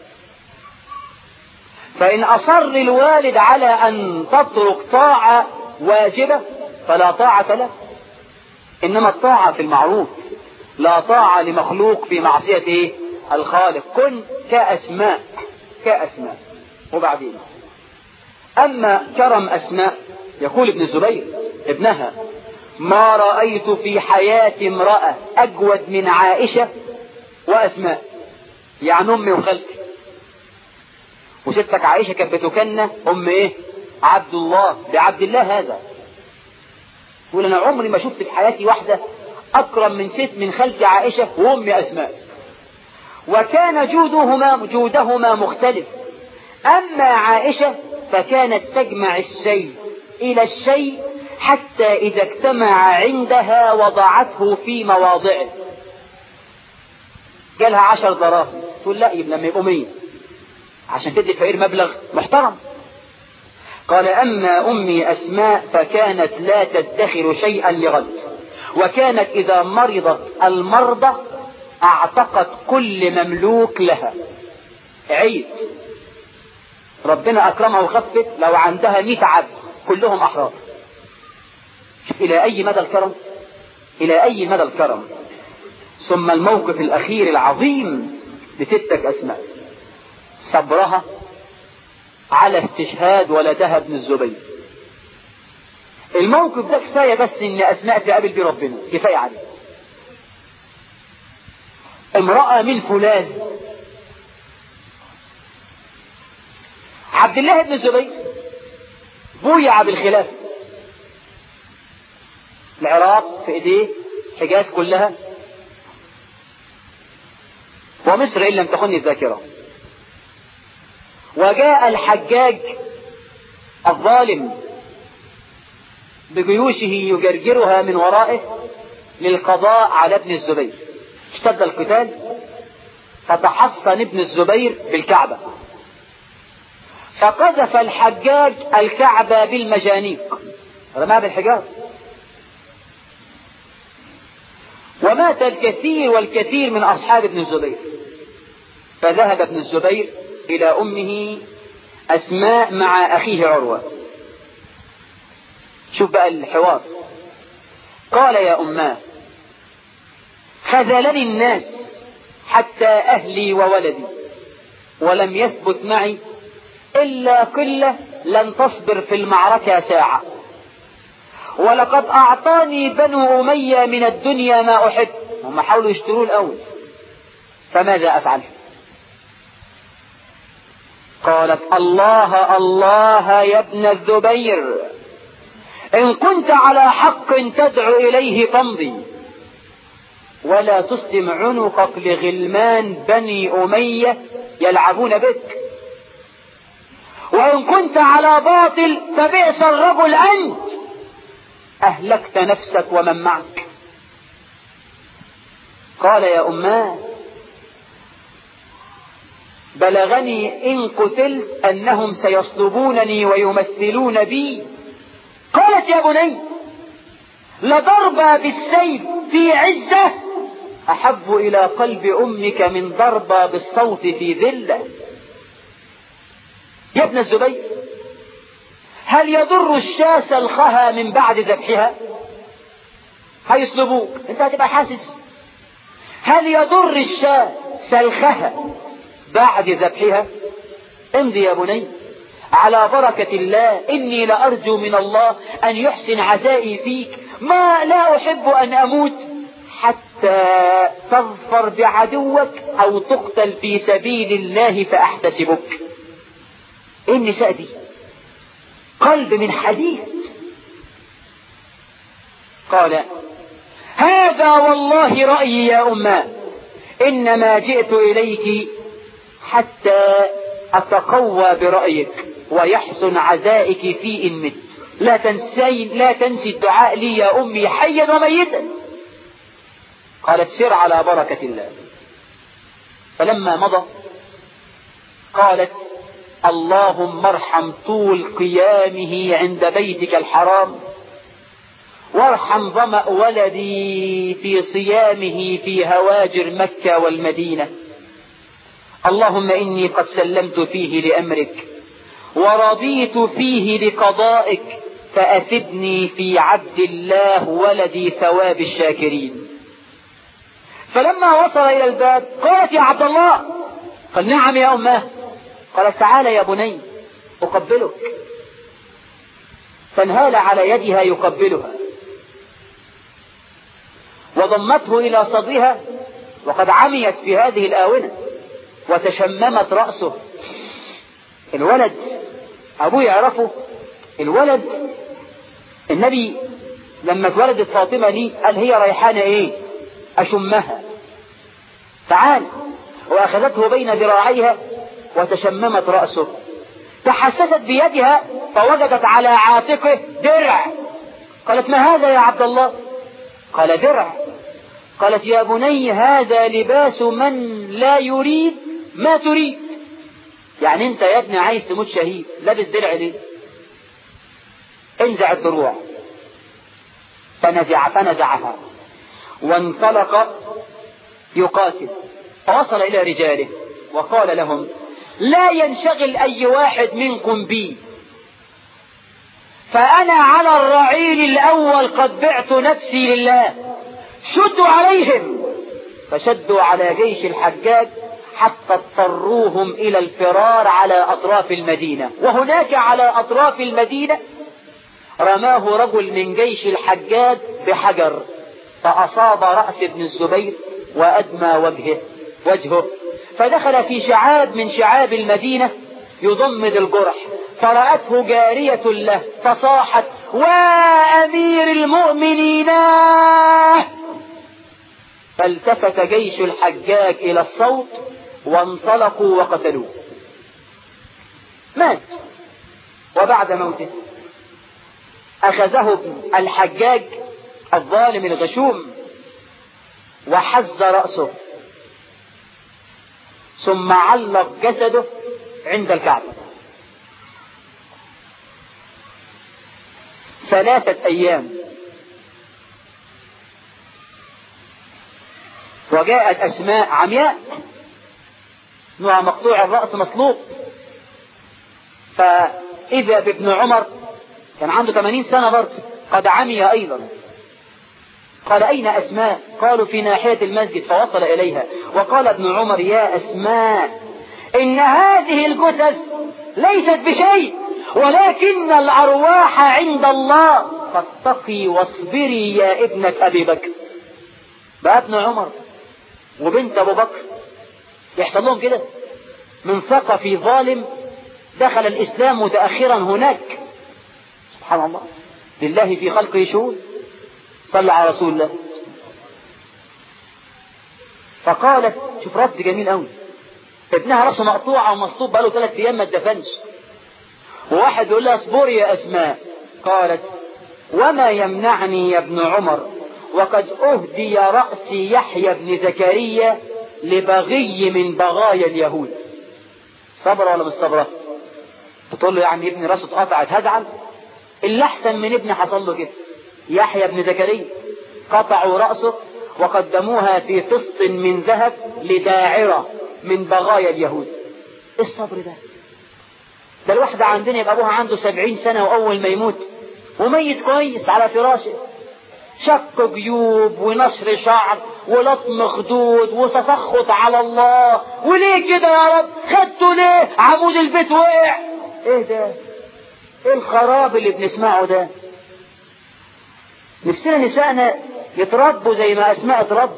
فان اصر الوالد على ان تترك طاعة واجبة فلا طاعة له انما الطاعة في المعروف لا طاعة لمخلوق في معصية ايه الخالق كن كاسماء كاسماء وبعدين اما كرم اسماء يقول ابن الزبير ابنها ما رأيت في حياة امرأة أجود من عائشة وأسماء يعني أمي وخالتي وستك عائشة كانت بتكنى أم إيه عبد الله بعبد الله هذا يقول أنا عمري ما شفت في حياتي واحدة أكرم من ست من خالتي عائشة وأمي أسماء وكان جودهما جودهما مختلف أما عائشة فكانت تجمع الشيء إلى الشيء حتى إذا اجتمع عندها وضعته في مواضعه جالها عشر دراهم تقول لا يبقى لما يبقوا مية عشان تدي الفقير مبلغ محترم قال أما أمي أسماء فكانت لا تدخر شيئا لغد وكانت إذا مرضت المرضى أعتقت كل مملوك لها عيد ربنا أكرمها وخفت لو عندها مئة عبد كلهم أحرار إلى أي مدى الكرم إلى أي مدى الكرم ثم الموقف الأخير العظيم لستك أسماء صبرها على استشهاد ولدها ابن الزبير الموقف ده كفاية بس ان اسماء تقابل بيه ربنا كفاية عليه امرأة من فلان عبد الله بن الزبير بويع بالخلافة العراق في ايديه حجاز كلها ومصر ان لم تخني الذاكرة وجاء الحجاج الظالم بجيوشه يجرجرها من ورائه للقضاء على ابن الزبير اشتد القتال فتحصن ابن الزبير بالكعبة فقذف الحجاج الكعبة بالمجانيق رماها بالحجار ومات الكثير والكثير من أصحاب ابن الزبير فذهب ابن الزبير إلى أمه أسماء مع أخيه عروة شوف بقى الحوار قال يا أماه خذلني الناس حتى أهلي وولدي ولم يثبت معي إلا قلة لن تصبر في المعركة ساعة ولقد أعطاني بنو أمية من الدنيا ما أحب هم حاولوا يشتروه الأول فماذا أفعل قالت الله الله يا ابن الزبير إن كنت على حق تدعو إليه فامضي ولا تسلم عنقك لغلمان بني أمية يلعبون بك وإن كنت على باطل فبئس الرجل أنت أهلكت نفسك ومن معك قال يا أماه بلغني إن قتلت أنهم سيصلبونني ويمثلون بي قالت يا بني لضرب بالسيف في عزة أحب إلى قلب أمك من ضربة بالصوت في ذلة يا ابن الزبير هل يضر الشاة سلخها من بعد ذبحها هيصلبوك انت هتبقى حاسس هل يضر الشاة سلخها بعد ذبحها امضي يا بني على بركة الله إني لأرجو من الله أن يحسن عزائي فيك ما لا أحب أن أموت حتى تظفر بعدوك أو تقتل في سبيل الله فأحتسبك إيه النساء دي قلب من حديد قال هذا والله رأيي يا أمة إنما جئت إليك حتى أتقوى برأيك ويحسن عزائك في إن مت لا تنسي لا تنسي الدعاء لي يا أمي حيا وميتا قالت سر على بركة الله فلما مضى قالت اللهم ارحم طول قيامه عند بيتك الحرام وارحم ظمأ ولدي في صيامه في هواجر مكة والمدينة اللهم إني قد سلمت فيه لأمرك ورضيت فيه لقضائك فأثبني في عبد الله ولدي ثواب الشاكرين فلما وصل إلى الباب قالت يا عبد الله قال نعم يا أمه قالت تعالى يا بني أقبلك فانهال على يدها يقبلها وضمته إلى صدرها وقد عميت في هذه الآونة وتشممت رأسه الولد أبوه يعرفه الولد النبي لما اتولدت فاطمة دي قال هي ريحانة ايه أشمها تعال وأخذته بين ذراعيها وتشممت رأسه تحسست بيدها فوجدت على عاتقه درع قالت ما هذا يا عبد الله قال درع قالت يا بني هذا لباس من لا يريد ما تريد يعني انت يا ابني عايز تموت شهيد لابس درع ليه انزع الدروع فنزع فنزعها وانطلق يقاتل فوصل الى رجاله وقال لهم لا ينشغل اي واحد منكم بي فانا على الرعيل الاول قد بعت نفسي لله شدوا عليهم فشدوا على جيش الحجاج حتى اضطروهم الى الفرار على اطراف المدينة وهناك على اطراف المدينة رماه رجل من جيش الحجاج بحجر فأصاب رأس ابن الزبير وأدمى وجهه وجهه فدخل في شعاب من شعاب المدينة يضمد الجرح فرأته جارية له فصاحت وأمير المؤمنين فالتفت جيش الحجاج إلى الصوت وانطلقوا وقتلوه مات وبعد موته أخذه ابن الحجاج الظالم الغشوم وحز رأسه ثم علق جسده عند الكعبة ثلاثة أيام وجاءت أسماء عمياء نوع مقطوع الرأس مصلوب فإذا بابن عمر كان عنده 80 سنة برضه قد عمي أيضا قال أين أسماء قالوا في ناحية المسجد فوصل إليها وقال ابن عمر يا أسماء إن هذه الجثث ليست بشيء ولكن الأرواح عند الله فاتقي واصبري يا ابنة أبي بكر بقى ابن عمر وبنت أبو بكر يحصل لهم كده من ثقفي ظالم دخل الإسلام متأخرا هناك سبحان الله لله في خلقه شؤون صلى على رسول الله فقالت شوف رد جميل قوي ابنها راسه مقطوعة ومصلوب بقاله ثلاث أيام ما اتدفنش وواحد يقول لها اصبري يا أسماء قالت وما يمنعني يا ابن عمر وقد أهدي رأس يحيى بن زكريا لبغي من بغايا اليهود صبرة ولا مش صبرة تقول له يعني ابني راسه اتقطعت هزعل اللي احسن من ابني حصل له كده يحيى بن زكريا قطعوا رأسه وقدموها في فسط من ذهب لداعرة من بغايا اليهود ايه الصبر ده ده الواحدة عندنا يبقى ابوها عنده سبعين سنة واول ما يموت وميت كويس على فراشه شق جيوب ونشر شعر ولطم خدود وتسخط على الله وليه كده يا رب خدته ليه عمود البيت وقع ايه ده ايه الخراب اللي بنسمعه ده نفسنا نسائنا يتربوا زي ما اسماء اتربوا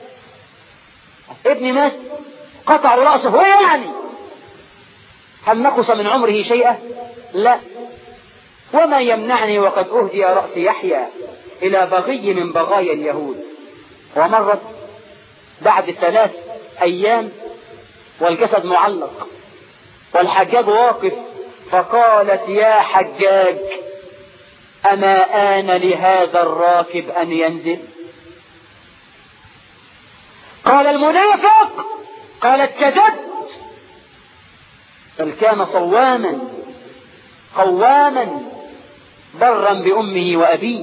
ابني مات قطعوا رأسه هو يعني هل نقص من عمره شيئا لا وما يمنعني وقد أهدي رأس يحيى إلى بغي من بغايا اليهود ومرت بعد ثلاث أيام والجسد معلق والحجاج واقف فقالت يا حجاج أما آن لهذا الراكب أن ينزل قال المنافق قالت كذبت بل كان صواما قواما برا بأمه وأبيه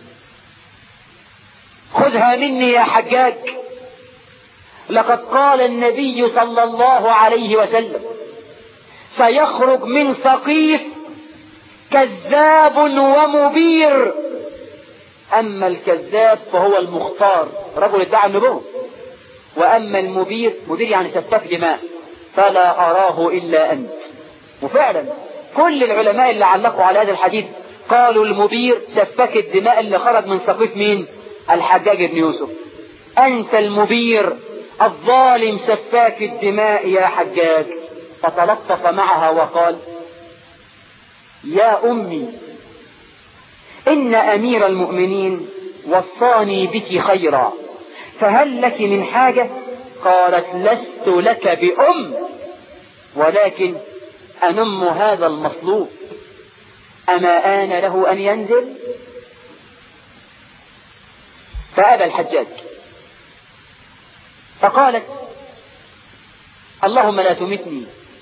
خذها مني يا حجاج لقد قال النبي صلى الله عليه وسلم سيخرج من ثقيف كذاب ومبير أما الكذاب فهو المختار رجل ادعى النبوة وأما المبير مبير يعني سفاك دماء فلا أراه إلا أنت وفعلا كل العلماء اللي علقوا على هذا الحديث قالوا المبير سفاك الدماء اللي خرج من ثقيف مين الحجاج بن يوسف أنت المبير الظالم سفاك الدماء يا حجاج فتلطف معها وقال يا أمي إن أمير المؤمنين وصاني بك خيرا فهل لك من حاجة قالت لست لك بأم ولكن أنم هذا المصلوب أما آن له أن ينزل فأبى الحجاج فقالت اللهم لا تمتني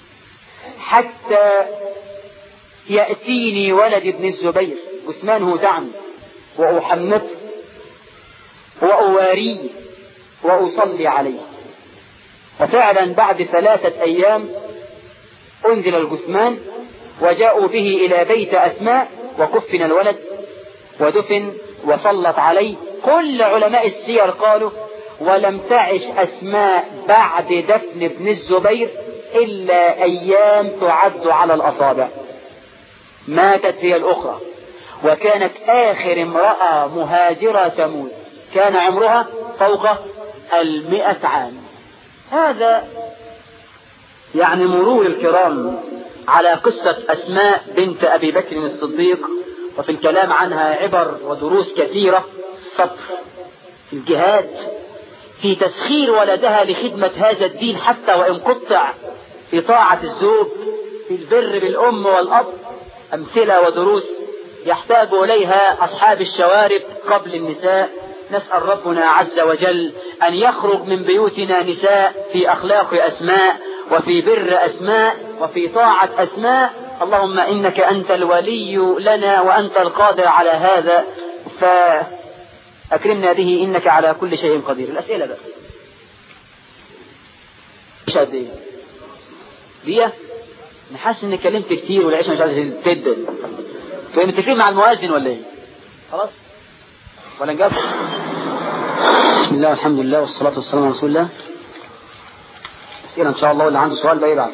حتى يأتيني ولد ابن الزبير جثمانه دعم وأحمته وأواريه وأصلي عليه وفعلا بعد ثلاثة أيام أنزل الجثمان وجاءوا به إلى بيت أسماء وكفن الولد ودفن وصلت عليه كل علماء السير قالوا ولم تعش أسماء بعد دفن ابن الزبير إلا أيام تعد على الأصابع ماتت هي الأخرى وكانت آخر امرأة مهاجرة تموت كان عمرها فوق المئة عام هذا يعني مرور الكرام على قصة أسماء بنت أبي بكر الصديق وفي الكلام عنها عبر ودروس كثيرة الصبر في الجهاد في تسخير ولدها لخدمة هذا الدين حتى وإن قطع في طاعة الزوج في البر بالأم والأب أمثلة ودروس يحتاج إليها أصحاب الشوارب قبل النساء نسأل ربنا عز وجل أن يخرج من بيوتنا نساء في أخلاق أسماء وفي بر أسماء وفي طاعة أسماء اللهم إنك أنت الولي لنا وأنت القادر على هذا فأكرمنا به إنك على كل شيء قدير الأسئلة بقى مش قد إيه دي أنا حاسس إني اتكلمت كتير والعيشة مش عايزة تبدأ انتوا متفقين مع المؤذن ولا إيه؟ خلاص ولا نجاوب بسم الله والحمد لله والصلاة والسلام على رسول الله أسئلة إن شاء الله واللي عنده سؤال بقى يبعث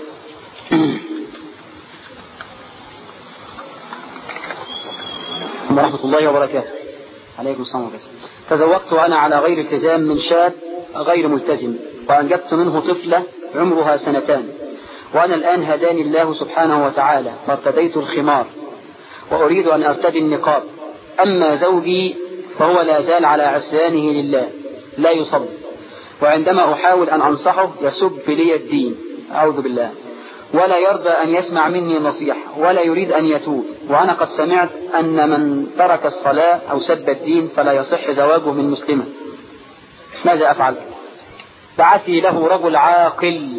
ورحمة الله وبركاته عليكم السلام وبركاته تزوجت وأنا على غير التزام من شاب غير ملتزم وأنجبت منه طفلة عمرها سنتان وأنا الآن هداني الله سبحانه وتعالى فارتديت الخمار وأريد أن أرتدي النقاب أما زوجي فهو لا زال على عصيانه لله لا يصلي وعندما أحاول أن أنصحه يسب لي الدين أعوذ بالله ولا يرضى أن يسمع مني نصيحة ولا يريد أن يتوب وأنا قد سمعت أن من ترك الصلاة أو سب الدين فلا يصح زواجه من مسلمة ماذا أفعل بعثي له رجل عاقل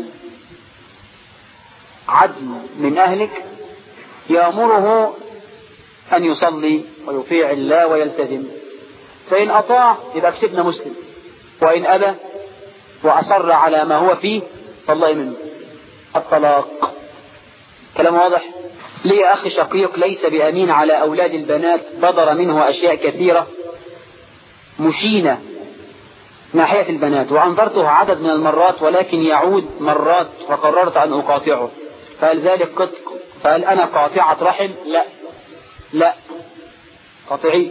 عدل من أهلك يأمره أن يصلي ويطيع الله ويلتزم فإن أطاع يبقى كسبنا مسلم وإن أبى وأصر على ما هو فيه فالله منه الطلاق كلام واضح لي أخ شقيق ليس بأمين على أولاد البنات بدر منه أشياء كثيرة مشينة ناحية البنات وأنظرته عدد من المرات ولكن يعود مرات فقررت أن أقاطعه فهل ذلك قطق فهل أنا قاطعة رحم لا لا قاطعي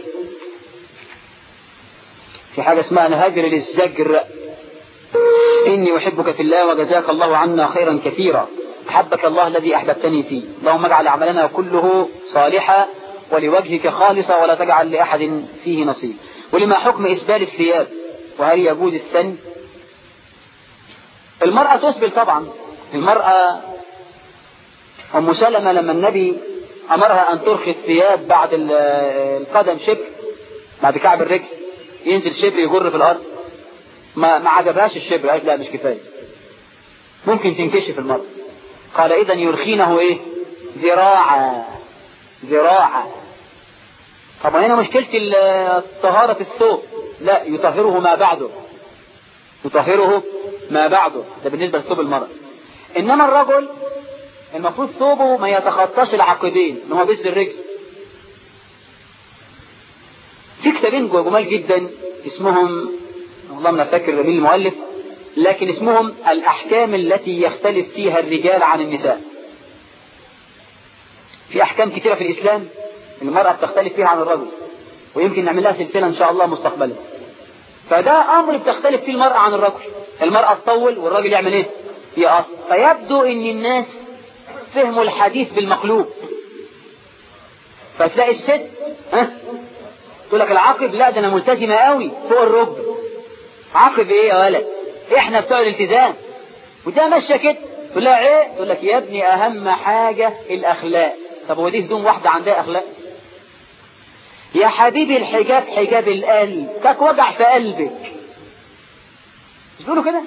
في حاجة اسمها نهاجر للزجر إني أحبك في الله وجزاك الله عنا خيرا كثيرا أحبك الله الذي أحببتني فيه اللهم اجعل عملنا كله صالحا ولوجهك خالصا ولا تجعل لأحد فيه نصيب ولما حكم إسبال الثياب وهل يجوز الثني المرأة تسبل طبعا المرأة أم سلمة لما النبي أمرها أن ترخي الثياب بعد القدم شبر بعد كعب الرجل ينزل شبر يجر في الأرض ما ما عجبهاش الشبر قالت لا مش كفاية ممكن تنكشف المرأة قال إذا يرخينه إيه ذراعا ذراعا طبعا هنا مشكلة طهارة الثوب لا يطهره ما بعده يطهره ما بعده ده بالنسبة لثوب المرأة إنما الرجل المفروض ثوبه ما يتخطاش العقبين ان هو بس الرجل في كتابين جمال جدا اسمهم والله ما افتكر مين المؤلف لكن اسمهم الاحكام التي يختلف فيها الرجال عن النساء في احكام كثيره في الاسلام المراه بتختلف فيها عن الرجل ويمكن نعمل لها سلسله ان شاء الله مستقبلا فده امر بتختلف فيه المراه عن الرجل المراه تطول والراجل يعمل ايه يقص فيبدو ان الناس فهموا الحديث بالمقلوب فتلاقي الست ها تقول لك العقب لا ده انا ملتزمه قوي فوق الركبه عقب ايه يا ولد احنا بتوع الالتزام وده ماشيه كده تقول لها ايه تقول لك يا ابني اهم حاجه الاخلاق طب هو دي هدوم واحده عندها اخلاق يا حبيبي الحجاب حجاب القلب كاك وجع في قلبك مش بيقولوا كده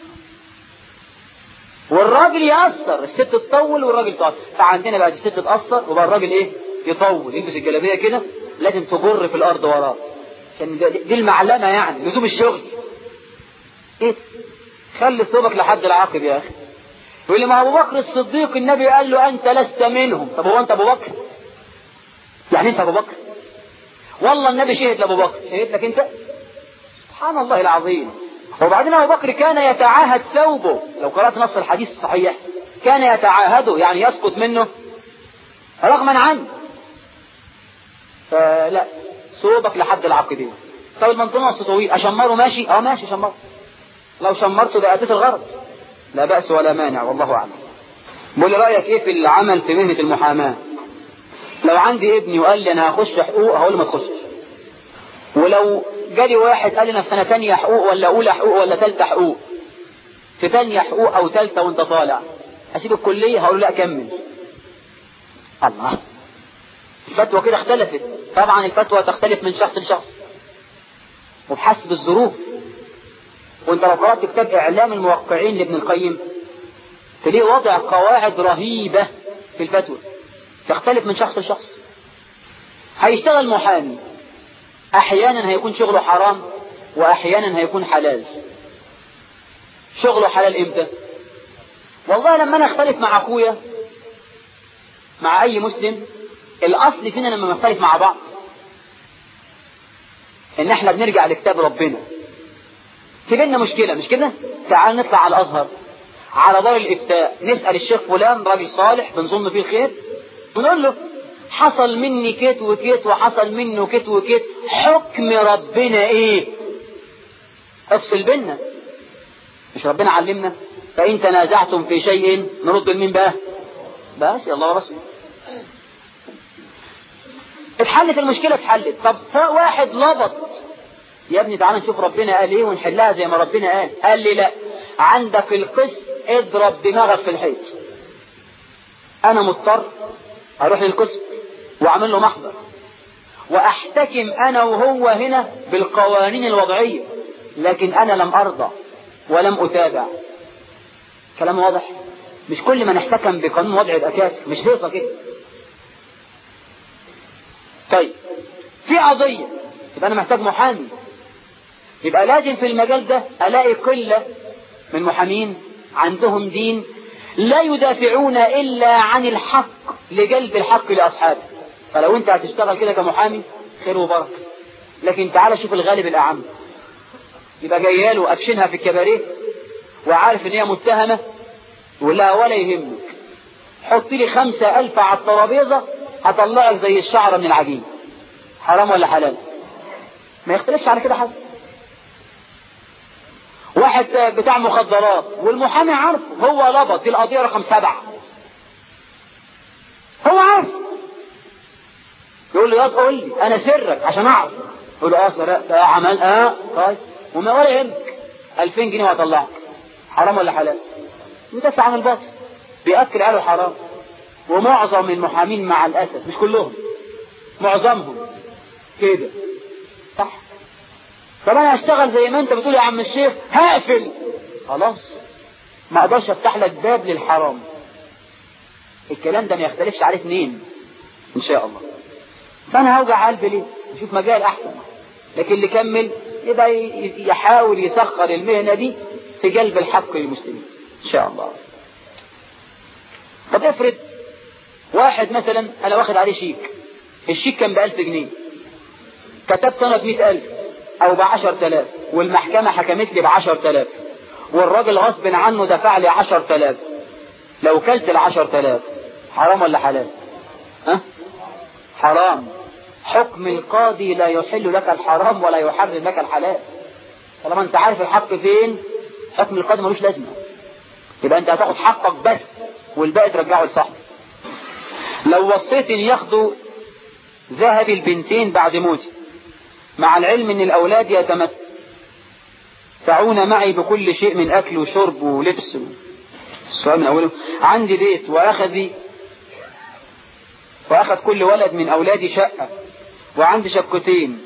والراجل يأثر الست تطول والراجل تقصر فعندنا بقى الست تقصر وبقى الراجل ايه يطول يلبس الجلابيه كده لازم تجر في الارض وراه عشان دي المعلمه يعني لزوم الشغل ايه خلي ثوبك لحد العاقب يا اخي يقول لي ما ابو بكر الصديق النبي قال له انت لست منهم طب هو انت ابو بكر يعني انت ابو بكر والله النبي شهد لابو بكر شهد لك انت سبحان الله العظيم وبعدين أبو بكر كان يتعاهد ثوبه لو قرأت نص الحديث الصحيح كان يتعاهده يعني يسقط منه رغما عنه فلا صوبك لحد العقدين طب المنطقة نص طويل أشمره ماشي اه ماشي شمره لو شمرته ده أديت الغرض لا بأس ولا مانع والله أعلم بقول لي رأيك ايه في العمل في مهنة المحاماة لو عندي ابني وقال لي انا هخش حقوق هقول له ما تخشش ولو جالي واحد قال لي انا في سنة تانية حقوق ولا اولى حقوق ولا تالتة حقوق في تانية حقوق او تالتة وانت طالع اسيب الكلية هقول له لا كمل الله الفتوى كده اختلفت طبعا الفتوى تختلف من شخص لشخص وبحسب الظروف وانت لو قرأت كتاب اعلام الموقعين لابن القيم تلاقيه وضع قواعد رهيبة في الفتوى تختلف من شخص لشخص هيشتغل محامي احيانا هيكون شغله حرام واحيانا هيكون حلال شغله حلال امتى والله لما انا اختلف مع اخويا مع اي مسلم الاصل فينا لما نختلف مع بعض ان احنا بنرجع لكتاب ربنا في بينا مشكلة مش كده تعال نطلع على الازهر على دار الافتاء نسأل الشيخ فلان راجل صالح بنظن فيه الخير ونقول له حصل مني كت وكت وحصل منه كت وكت حكم ربنا ايه افصل بينا مش ربنا علمنا فإن تنازعتم في شيء نرد لمين بقى بس يا الله ورسوله اتحلت المشكلة اتحلت طب واحد لبط يا ابني تعالى نشوف ربنا قال ايه ونحلها زي ما ربنا قال قال لي لا عندك القسط اضرب دماغك في الحيط انا مضطر اروح للقسم واعمل له محضر واحتكم انا وهو هنا بالقوانين الوضعية لكن انا لم ارضى ولم اتابع كلام واضح مش كل ما نحتكم بقانون وضع يبقى كافر مش هيصة كده طيب في قضية يبقى انا محتاج محامي يبقى لازم في المجال ده الاقي قلة من محامين عندهم دين لا يدافعون إلا عن الحق لجلب الحق لأصحابه فلو أنت هتشتغل كده كمحامي خير وبركة لكن تعال شوف الغالب الأعم يبقى جاياله أبشنها في الكباريه وعارف إن هي متهمة يقول لها ولا يهمك حط لي خمسة ألف على الترابيزة هطلعك زي الشعرة من العجين حرام ولا حلال ما يختلفش على كده حد واحد بتاع مخدرات والمحامي عارف هو لبط دي القضية رقم سبعة هو عارف يقول له يا قول لي انا سرك عشان اعرف يقول له اه سرقت اه عمل اه طيب وما ولا يهمك 2000 جنيه وهطلعك حرام ولا حلال يدافع عن الباطل بيأكل عياله حرام ومعظم المحامين مع الأسف مش كلهم معظمهم كده صح طب انا هشتغل زي ما انت بتقول يا عم الشيخ هقفل خلاص ما اقدرش افتح لك باب للحرام الكلام ده ما يختلفش عليه اثنين ان شاء الله فانا هوجع قلبي ليه اشوف مجال احسن لكن اللي كمل يبقى يحاول يسخر المهنة دي في جلب الحق للمسلمين ان شاء الله طب افرض واحد مثلا انا واخد عليه شيك الشيك كان بألف جنيه كتبت انا بمئة ألف او بعشر تلاف والمحكمة حكمت لي بعشر تلاف والراجل غصب عنه دفع لي عشر تلاف لو كلت العشر تلاف حرام ولا حلال ها حرام حكم القاضي لا يحل لك الحرام ولا يحرم لك الحلال طالما انت عارف الحق فين حكم القاضي ملوش لازمه يبقى انت هتاخد حقك بس والباقي ترجعه لصاحبك لو وصيت ان ياخدوا ذهب البنتين بعد موتي مع العلم ان الاولاد يتمتعون معي بكل شيء من اكل وشرب ولبس السؤال من اوله عندي بيت واخذ واخذ كل ولد من اولادي شقة وعندي شقتين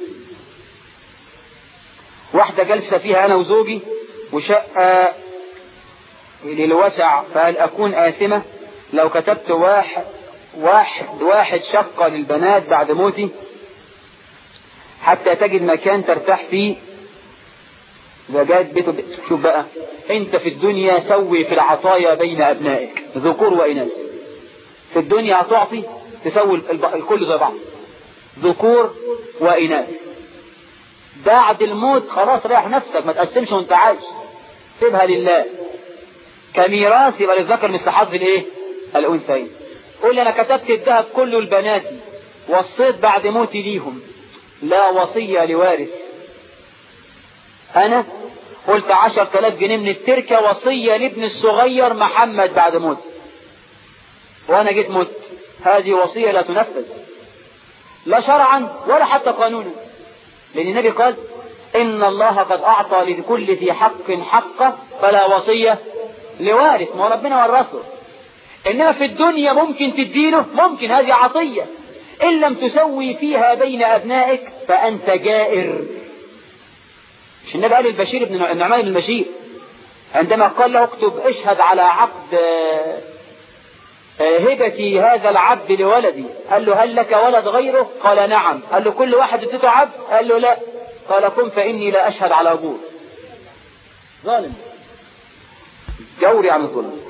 واحدة جلسة فيها انا وزوجي وشقة للوسع فهل اكون آثمة لو كتبت واحد واحد واحد شقة للبنات بعد موتي حتى تجد مكان ترتاح فيه إذا جات بيته شوف بقى انت في الدنيا سوي في العطايا بين ابنائك ذكور واناث في الدنيا هتعطي تسوي الكل زي بعض ذكور واناث بعد الموت خلاص ريح نفسك ما تقسمش وانت عايش سيبها لله كميراث يبقى للذكر مثل حظ الايه الانثيين قول لي انا كتبت الذهب كله لبناتي وصيت بعد موتي ليهم لا وصية لوارث أنا قلت عشر تلاف جنيه من التركة وصية لابن الصغير محمد بعد موتي وأنا جيت مت هذه وصية لا تنفذ لا شرعا ولا حتى قانونا لأن النبي قال إن الله قد أعطى لكل ذي حق حقه فلا وصية لوارث ما ربنا ورثه إنما في الدنيا ممكن تدينه ممكن هذه عطية إن لم تسوي فيها بين أبنائك فأنت جائر مش النبي قال البشير بن النعمان بن البشير عندما قال له اكتب اشهد على عقد هبتي هذا العبد لولدي قال له هل لك ولد غيره قال نعم قال له كل واحد اديته عبد قال له لا قال قم فإني لا أشهد على أبوه ظالم جوري عن الظلم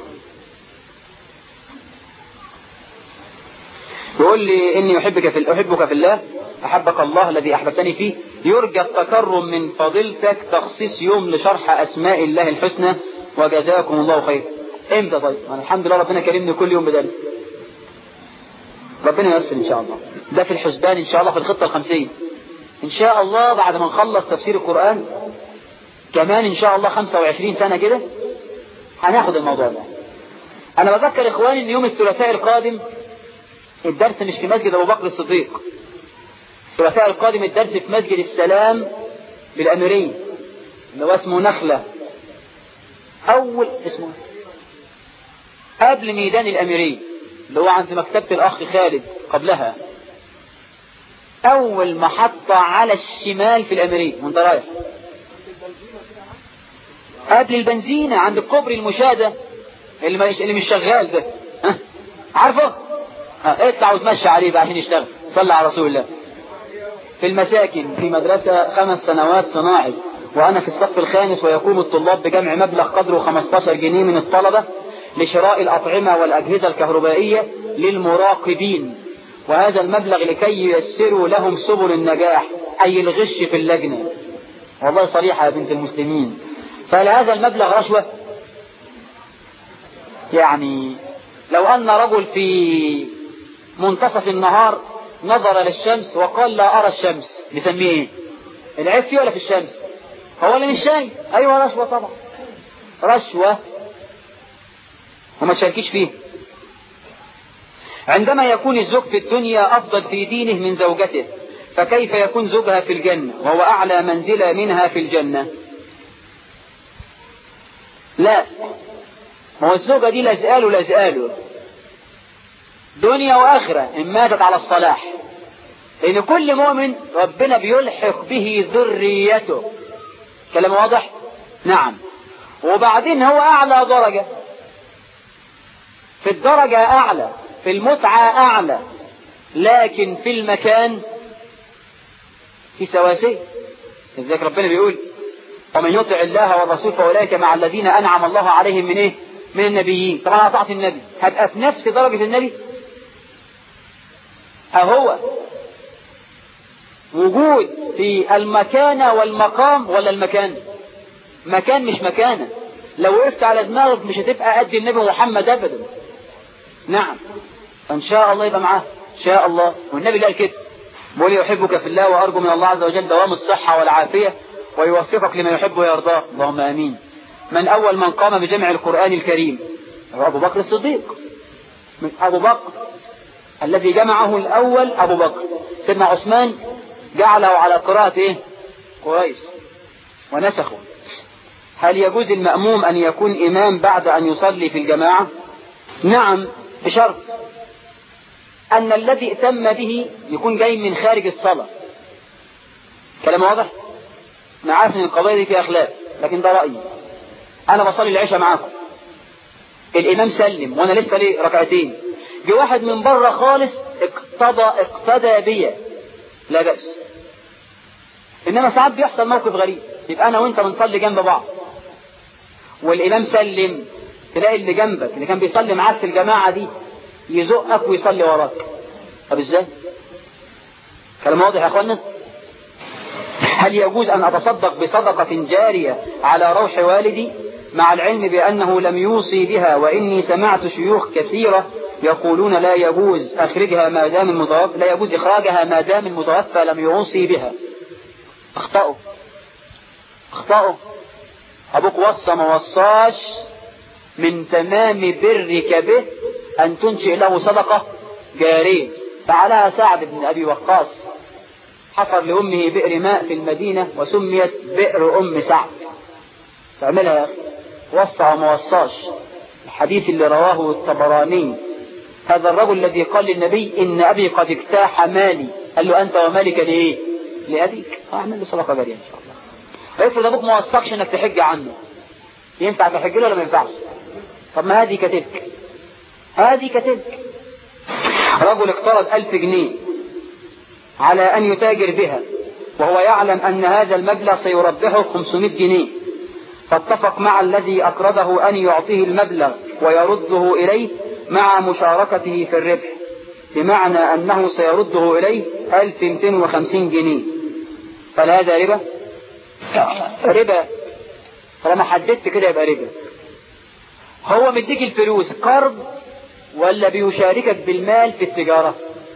يقول لي إني أحبك في أحبك في الله أحبك الله الذي أحببتني فيه يرجى التكرم من فضيلتك تخصيص يوم لشرح أسماء الله الحسنى وجزاكم الله خير امتى طيب أنا الحمد لله ربنا كرمني كل يوم بدرس ربنا ييسر إن شاء الله ده في الحسبان إن شاء الله في الخطة الخمسين إن شاء الله بعد ما نخلص تفسير القرآن كمان إن شاء الله 25 سنة كده هناخد الموضوع ده أنا بذكر إخواني إن يوم الثلاثاء القادم الدرس مش في مسجد أبو بكر الصديق الثلاثاء القادم الدرس في مسجد السلام بالأميرية اللي هو اسمه نخلة أول اسمه قبل ميدان الأميرية اللي هو عند مكتبة الأخ خالد قبلها أول محطة على الشمال في الأميرية وانت رايح قبل البنزينة عند الكوبري المشاهدة اللي, مش اللي مش شغال ده ها عارفه؟ ها اطلع وتمشي عليه بقى عشان يشتغل صلى على رسول الله في المساكن في مدرسة خمس سنوات صناعي وأنا في الصف الخامس ويقوم الطلاب بجمع مبلغ قدره 15 جنيه من الطلبة لشراء الأطعمة والأجهزة الكهربائية للمراقبين وهذا المبلغ لكي ييسروا لهم سبل النجاح أي الغش في اللجنة والله صريحة يا بنت المسلمين فهل هذا المبلغ رشوة يعني لو أن رجل في منتصف النهار نظر للشمس وقال لا أرى الشمس نسميه إيه العيب فيه ولا في الشمس هو اللي مش شايف أيوة رشوة طبعا رشوة وما تشاركيش فيه عندما يكون الزوج في الدنيا أفضل في دينه من زوجته فكيف يكون زوجها في الجنة وهو أعلى منزلة منها في الجنة لا ما هو الزوجة دي لازقاله لازقاله دنيا وآخرة إن ماتت على الصلاح لأن كل مؤمن ربنا بيلحق به ذريته كلام واضح نعم وبعدين هو أعلى درجة في الدرجة أعلى في المتعة أعلى لكن في المكان في سواسية ذلك ربنا بيقول ومن يطع الله والرسول فأولئك مع الذين أنعم الله عليهم من إيه من النبيين طبعا أطعت النبي هبقى في نفس درجة النبي أهو وجود في المكانة والمقام ولا المكان مكان مش مكانة لو وقفت على دماغك مش هتبقى قد النبي محمد أبدا نعم فإن شاء الله يبقى معاه إن شاء الله والنبي قال كده بقول يحبك في الله وأرجو من الله عز وجل دوام الصحة والعافية ويوفقك لما يحب ويرضاه اللهم آمين من أول من قام بجمع القرآن الكريم هو أبو بكر الصديق من أبو بكر الذي جمعه الأول أبو بكر سيدنا عثمان جعله على قراءة إيه؟ قريش ونسخه هل يجوز المأموم أن يكون إمام بعد أن يصلي في الجماعة نعم بشرط أن الذي ائتم به يكون جاي من خارج الصلاة كلام واضح أنا عارف أن القضية دي فيها خلاف لكن ده رأيي أنا بصلي العشاء معاكم الإمام سلم وأنا لسه لي ركعتين جه واحد من بره خالص اقتضى اقتدى بيا لا بأس إنما ساعات بيحصل موقف غريب يبقى أنا وأنت بنصلي جنب بعض والإمام سلم تلاقي اللي جنبك اللي كان بيصلي معاك في الجماعة دي يزقك ويصلي وراك طب ازاي كلام واضح يا اخوانا هل يجوز ان اتصدق بصدقة جارية على روح والدي مع العلم بانه لم يوصي بها واني سمعت شيوخ كثيرة يقولون لا يجوز أخرجها ما دام المتوفى لا يجوز إخراجها ما دام المتوفى لم يوصي بها اخطأوا اخطأوا أبوك وصى ما وصاش من تمام برك به أن تنشئ له صدقة جارية فعلها سعد بن أبي وقاص حفر لأمه بئر ماء في المدينة وسميت بئر أم سعد فعملها يا أخي وصى وما وصاش الحديث اللي رواه الطبراني هذا الرجل الذي قال للنبي إن أبي قد اجتاح مالي قال له أنت ومالك لإيه لأبيك أعمل له صدقة جارية إن شاء الله افرض أبوك ما وصاكش إنك تحج عنه ينفع تحج له ولا ما ينفعش طب ما هذه كتبك هذه كتبك رجل اقترض ألف جنيه على أن يتاجر بها وهو يعلم أن هذا المبلغ سيربحه 500 جنيه فاتفق مع الذي أقرضه أن يعطيه المبلغ ويرده إليه مع مشاركته في الربح بمعنى أنه سيرده إليه 1250 جنيه فهل هذا ربا؟ ربا طالما حددت كده يبقى ربا هو مديك الفلوس قرض ولا بيشاركك بالمال في التجارة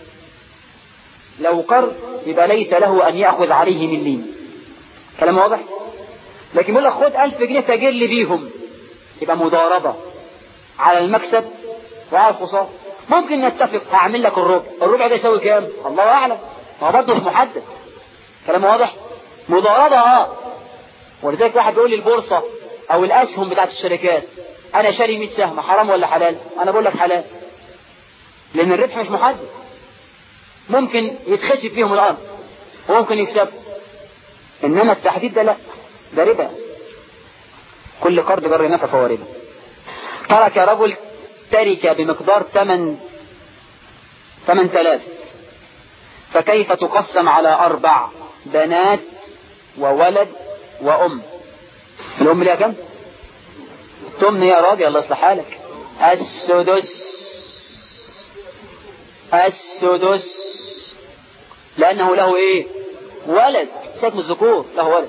لو قرض يبقى ليس له أن يأخذ عليه من لين كلام واضح لكن يقول لك خد ألف جنيه تاجر لي بيهم يبقى مضاربة على المكسب وعلى الخسارة ممكن نتفق هعمل لك الربع الربع ده يساوي كام الله أعلم ما هو برضه مش محدد كلام واضح مضاربة اه ولذلك واحد بيقول لي البورصة او الاسهم بتاعت الشركات انا شاري 100 سهم حرام ولا حلال انا بقول لك حلال لان الربح مش محدد ممكن يتخسف فيهم الارض وممكن يكسب انما التحديد ده لا ده ربا كل قرض جر نفع فهو ربا ترك رجل تركة بمقدار 8 8000 فكيف تقسم على أربع بنات وولد وأم الأم ليها كم؟ تمني يا راجل الله يصلح حالك السدس السدس لأنه له إيه؟ ولد سكن الذكور له ولد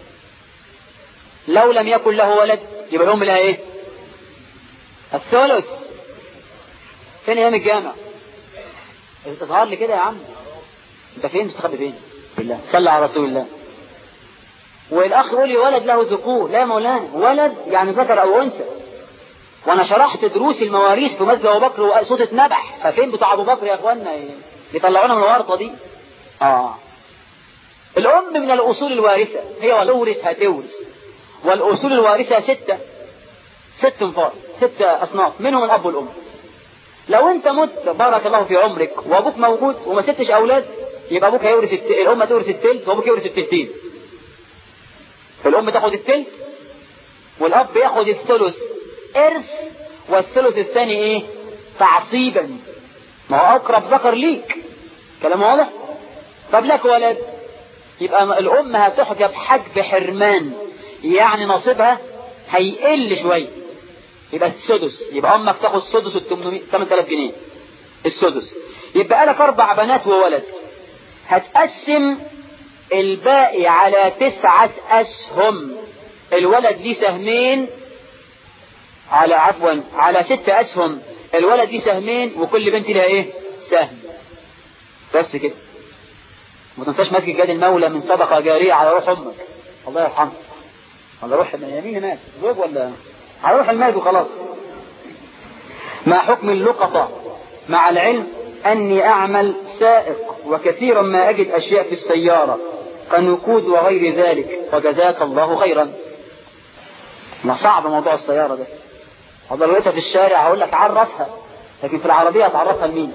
لو لم يكن له ولد يبقى الأم لها إيه؟ الثلث فين أيام الجامع؟ انت تظهر لي كده يا عم انت فين مستخبي فين؟ بالله صلى على رسول الله والاخ يقول لي ولد له ذكور لا يا مولانا ولد يعني ذكر او انثى وانا شرحت دروس المواريث في مسجد ابو بكر وصوت اتنبح ففين بتوع ابو بكر يا اخوانا يطلعونا من الورطه دي اه الام من الاصول الوارثه هي ولورث هتورث والاصول الوارثه سته ست انفار ست اصناف منهم الاب والام لو انت مت بارك الله في عمرك وابوك موجود وما ستش اولاد يبقى ابوك هيورث الت... الام تورث التلت وابوك يورث التلتين الام تاخد التلت والاب ياخد الثلث ارث والثلث الثاني ايه تعصيبا ما هو اقرب ذكر ليك كلام واضح طب لك ولد يبقى الام هتحجب حجب حرمان يعني نصيبها هيقل شويه يبقى السدس يبقى امك تاخد سدس ال 800 8000 جنيه السدس يبقى لك اربع بنات وولد هتقسم الباقي على تسعة أسهم الولد ليه سهمين على عفوا على ست أسهم الولد ليه سهمين وكل بنت لها إيه سهم بس كده ما تنساش مسجد جاد المولى من صدقة جارية على روح أمك الله يرحمه على روح يمين مات زوج ولا على روح المات وخلاص ما حكم اللقطة مع العلم أني أعمل سائق وكثيرا ما أجد أشياء في السيارة كنقود وغير ذلك وجزاك الله خيرا ما صعب موضوع السيارة ده والله لو في الشارع هقول لك عرفها لكن في العربية هتعرفها لمين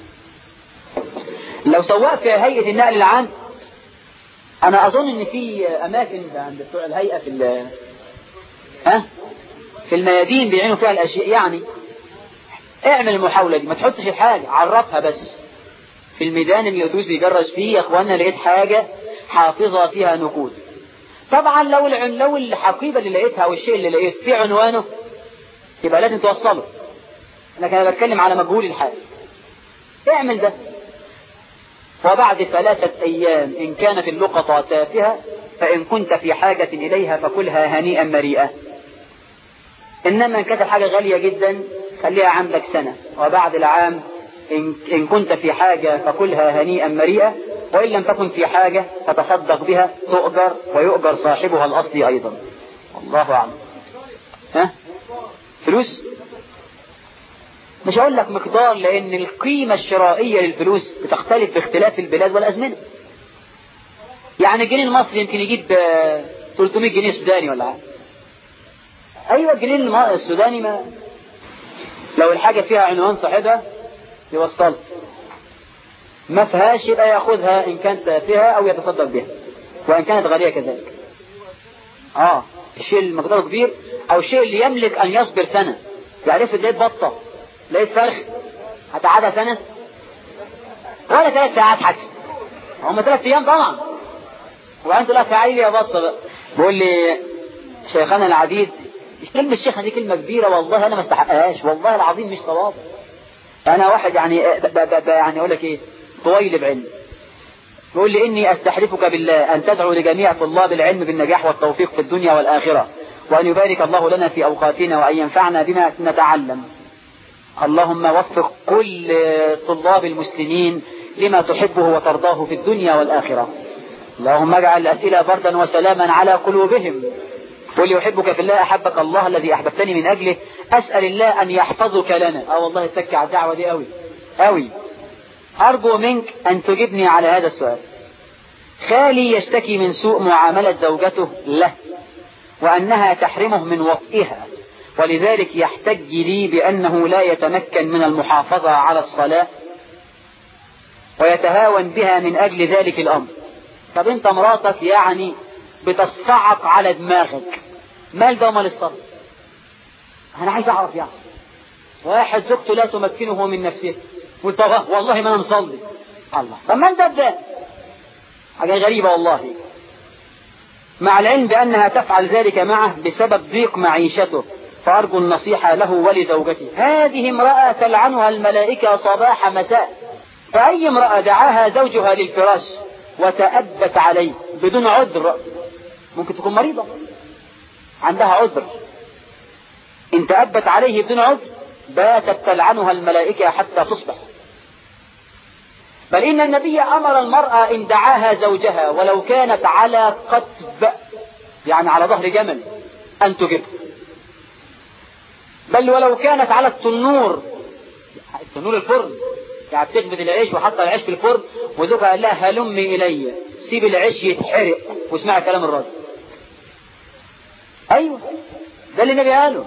لو سواق في هيئة النقل العام أنا أظن إن في أماكن عند بتوع الهيئة في ال ها في الميادين بيعينوا فيها الأشياء يعني اعمل المحاولة دي ما تحطش الحاجة عرفها بس في الميدان اللي الأتوبيس بيجرج فيه يا اخوانا لقيت حاجة حافظة فيها نقود طبعا لو العن لو الحقيبة اللي لقيتها او الشيء اللي لقيت في عنوانه يبقى لازم توصله لكن انا بتكلم على مجهول الحال اعمل ده وبعد ثلاثة أيام إن كانت اللقطة تافهة فإن كنت في حاجة إليها فكلها هنيئا مريئا إنما إن كانت حاجة غالية جدا خليها عندك سنة وبعد العام إن, إن كنت في حاجة فكلها هنيئا مريئا وإن لم تكن في حاجة فتصدق بها تؤجر ويؤجر صاحبها الأصلي أيضا الله أعلم ها فلوس مش هقول لك مقدار لأن القيمة الشرائية للفلوس بتختلف باختلاف البلاد والأزمنة يعني الجنيه المصري يمكن يجيب 300 جنيه سوداني ولا حاجة أيوة الجنيه السوداني ما لو الحاجة فيها عنوان صاحبها يوصل ما فيهاش يبقى ياخذها ان كانت فيها او يتصدق بها وان كانت غالية كذلك اه الشيء المقدار كبير او الشيء اللي يملك ان يصبر سنة يعني افرض لقيت بطة لقيت فرخ هتقعدها سنة ولا ثلاث ساعات حتى هم ثلاث ايام طبعا وانت لا تعالي يا بطة بقى بيقول لي شيخنا العديد كلمة الشيخة دي كلمة كبيرة والله انا ما استحقهاش والله العظيم مش صواب انا واحد يعني ب ب ب يعني اقول لك ايه طويل بعلم يقول لي اني استحلفك بالله ان تدعو لجميع طلاب العلم بالنجاح والتوفيق في الدنيا والاخره وان يبارك الله لنا في اوقاتنا وان ينفعنا بما نتعلم اللهم وفق كل طلاب المسلمين لما تحبه وترضاه في الدنيا والاخره اللهم اجعل الاسئله بردا وسلاما على قلوبهم قل يحبك في الله أحبك الله الذي أحببتني من أجله أسأل الله أن يحفظك لنا أه والله اتك على الدعوة دي أوي أوي أرجو منك أن تجبني على هذا السؤال خالي يشتكي من سوء معاملة زوجته له وأنها تحرمه من وطئها ولذلك يحتج لي بأنه لا يتمكن من المحافظة على الصلاة ويتهاون بها من أجل ذلك الأمر طب أنت مراتك يعني بتصفعك على دماغك مال ده ومال الصبر انا عايز اعرف يعني واحد زوجته لا تمكنه من نفسه والطغاه والله ما انا مصلي الله طب ما انت ده حاجه غريبه والله مع العلم بانها تفعل ذلك معه بسبب ضيق معيشته فارجو النصيحه له ولزوجته هذه امراه تلعنها الملائكه صباح مساء فاي امراه دعاها زوجها للفراش وتأبت عليه بدون عذر ممكن تكون مريضة عندها عذر إن تأبت عليه بدون عذر باتت تلعنها الملائكة حتى تصبح بل إن النبي أمر المرأة إن دعاها زوجها ولو كانت على قتب يعني على ظهر جمل أن تجب بل ولو كانت على التنور التنور الفرن يعني بتخبز العيش وحط العيش في الفرن وزوجها قال لها هلمي إلي سيب العيش يتحرق واسمعي كلام الراجل أيوه ده اللي النبي قاله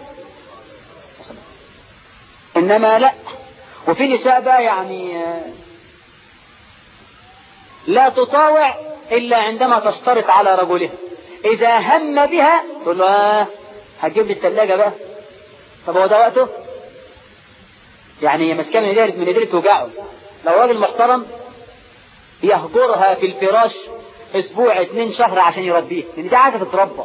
إنما لا وفي نساء بقى يعني لا تطاوع إلا عندما تشترط على رجلها إذا هم بها تقول له آه هتجيب لي الثلاجة بقى طب هو ده وقته يعني هي مسكنة من ايديه من ايديه توجعه لو راجل محترم يهجرها في الفراش اسبوع اتنين شهر عشان يربيه لان دي عاده تتربى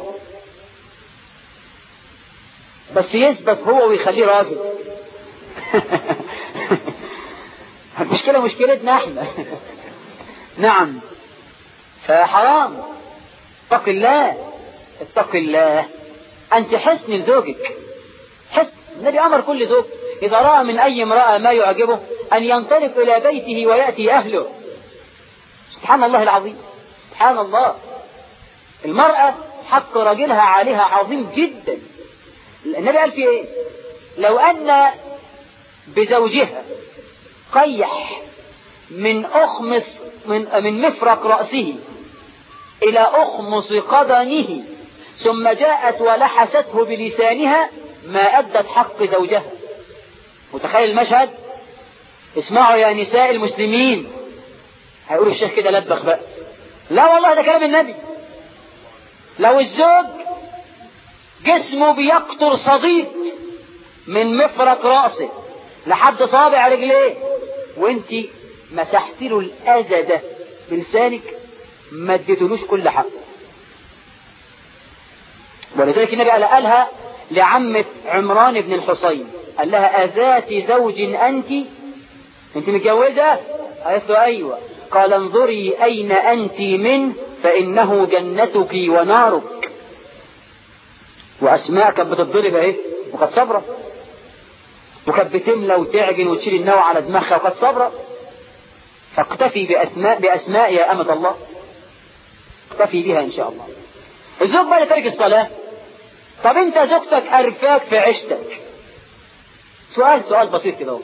بس يثبت هو ويخليه راجل المشكلة مشكلتنا احنا نعم فحرام اتق الله اتق الله انت حسن لزوجك حسن النبي امر كل زوج اذا راى من اي امرأة ما يعجبه ان ينطلق الى بيته ويأتي اهله سبحان الله العظيم سبحان الله المرأة حق رجلها عليها عظيم جدا النبي قال في ايه لو ان بزوجها قيح من اخمص من, من مفرق رأسه الى اخمص قدنه ثم جاءت ولحسته بلسانها ما ادت حق زوجها متخيل المشهد اسمعوا يا نساء المسلمين هيقول الشيخ كده لبخ بقى لا والله ده كلام النبي لو الزوج جسمه بيقطر صديد من مفرق رأسه لحد صابع رجليه وانت مسحت له الاذى ده بلسانك ما اديتلوش كل حق ولذلك النبي قال قالها لعمة عمران بن الحصين قال لها أذات زوج أنت أنت متجوزة قالت له أيوة قال انظري أين أنت منه فإنه جنتك ونارك وأسماء كانت بتتضرب اهي وقد صبرت وكانت بتملى وتعجن وتشيل النوى على دماغها وكانت صابرة فاقتفي بأسماء بأسماء يا أمة الله اقتفي بها إن شاء الله الزوج بقى ترك الصلاة طب انت زوجتك أرفاك في عشتك سؤال سؤال بسيط كده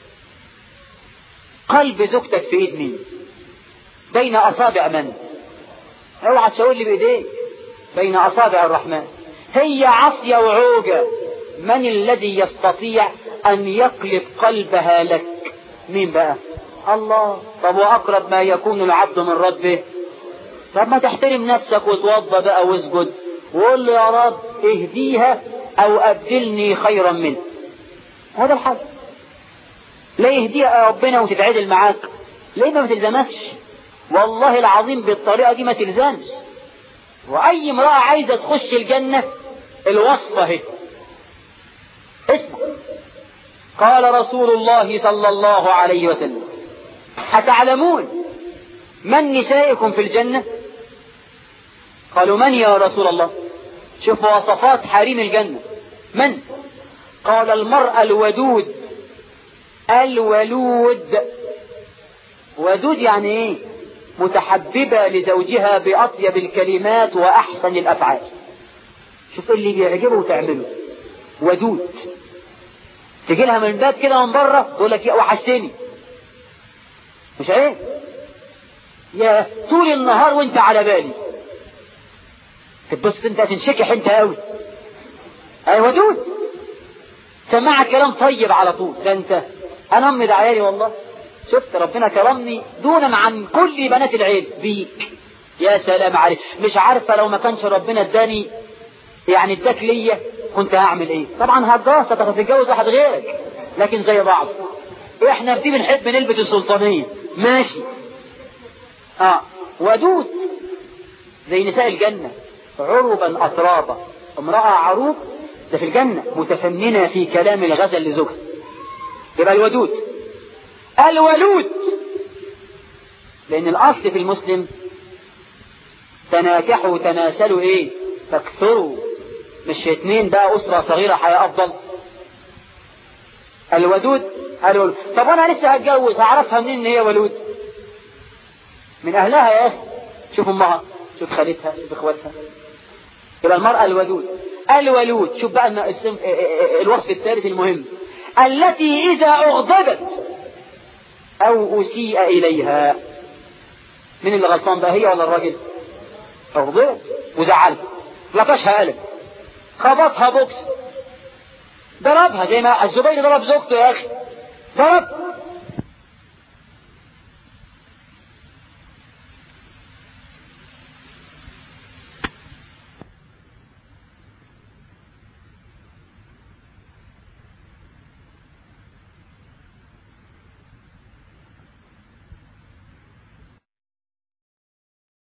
قلب زوجتك في ايد مين بين اصابع من اوعى تشاور لي بايديك بين اصابع الرحمن هي عصية وعوجة من الذي يستطيع ان يقلب قلبها لك مين بقى الله طب واقرب ما يكون العبد من ربه طب ما تحترم نفسك وتوضى بقى واسجد وقول له يا رب اهديها او ابدلني خيرا منه هذا الحل لا يهديها ربنا وتتعدل معاك ليه ما تلزمكش والله العظيم بالطريقة دي ما تلزمش وأي امرأة عايزة تخش الجنة الوصفة هي اسمع قال رسول الله صلى الله عليه وسلم أتعلمون من نسائكم في الجنة قالوا من يا رسول الله شوف وصفات حريم الجنة من قال المرأة الودود الولود ودود يعني ايه متحببة لزوجها بأطيب الكلمات وأحسن الأفعال شوف اللي بيعجبه وتعمله ودود تجي لها من الباب كده من بره تقول لك يا وحشتني مش عيب يا طول النهار وانت على بالي تبص انت هتنشكح انت قوي اي ودود سمعك كلام طيب على طول ده انت انا امي ده عيالي والله شفت ربنا كرمني دونا عن كل بنات العيل بيك يا سلام عليك مش عارفه لو ما كانش ربنا اداني يعني اداك ليا كنت هعمل ايه طبعا هتجوزك هتتجوز واحد غيرك لكن زي بعض احنا بدي بنحب نلبس السلطانيه ماشي اه ودود زي نساء الجنه عربا اترابا امراه عروب ده في الجنه متفننه في كلام الغزل لزوجها يبقى الودود الولود لان الاصل في المسلم تناكحوا تناسلوا ايه تكثروا مش اتنين بقى اسرة صغيرة حياة افضل الودود الولود طب انا لسه هتجوز هعرفها منين ان هي ولود من اهلها يا اخي شوف امها شوف خالتها شوف اخواتها يبقى المرأة الودود الولود شوف بقى الوصف الثالث المهم التي إذا أغضبت أو أسيء إليها من اللي غلطان بقى هي ولا الراجل أغضبت وزعلها لطشها قلب خبطها بوكس ضربها زي ما الزبير ضرب زوجته يا أخي ضرب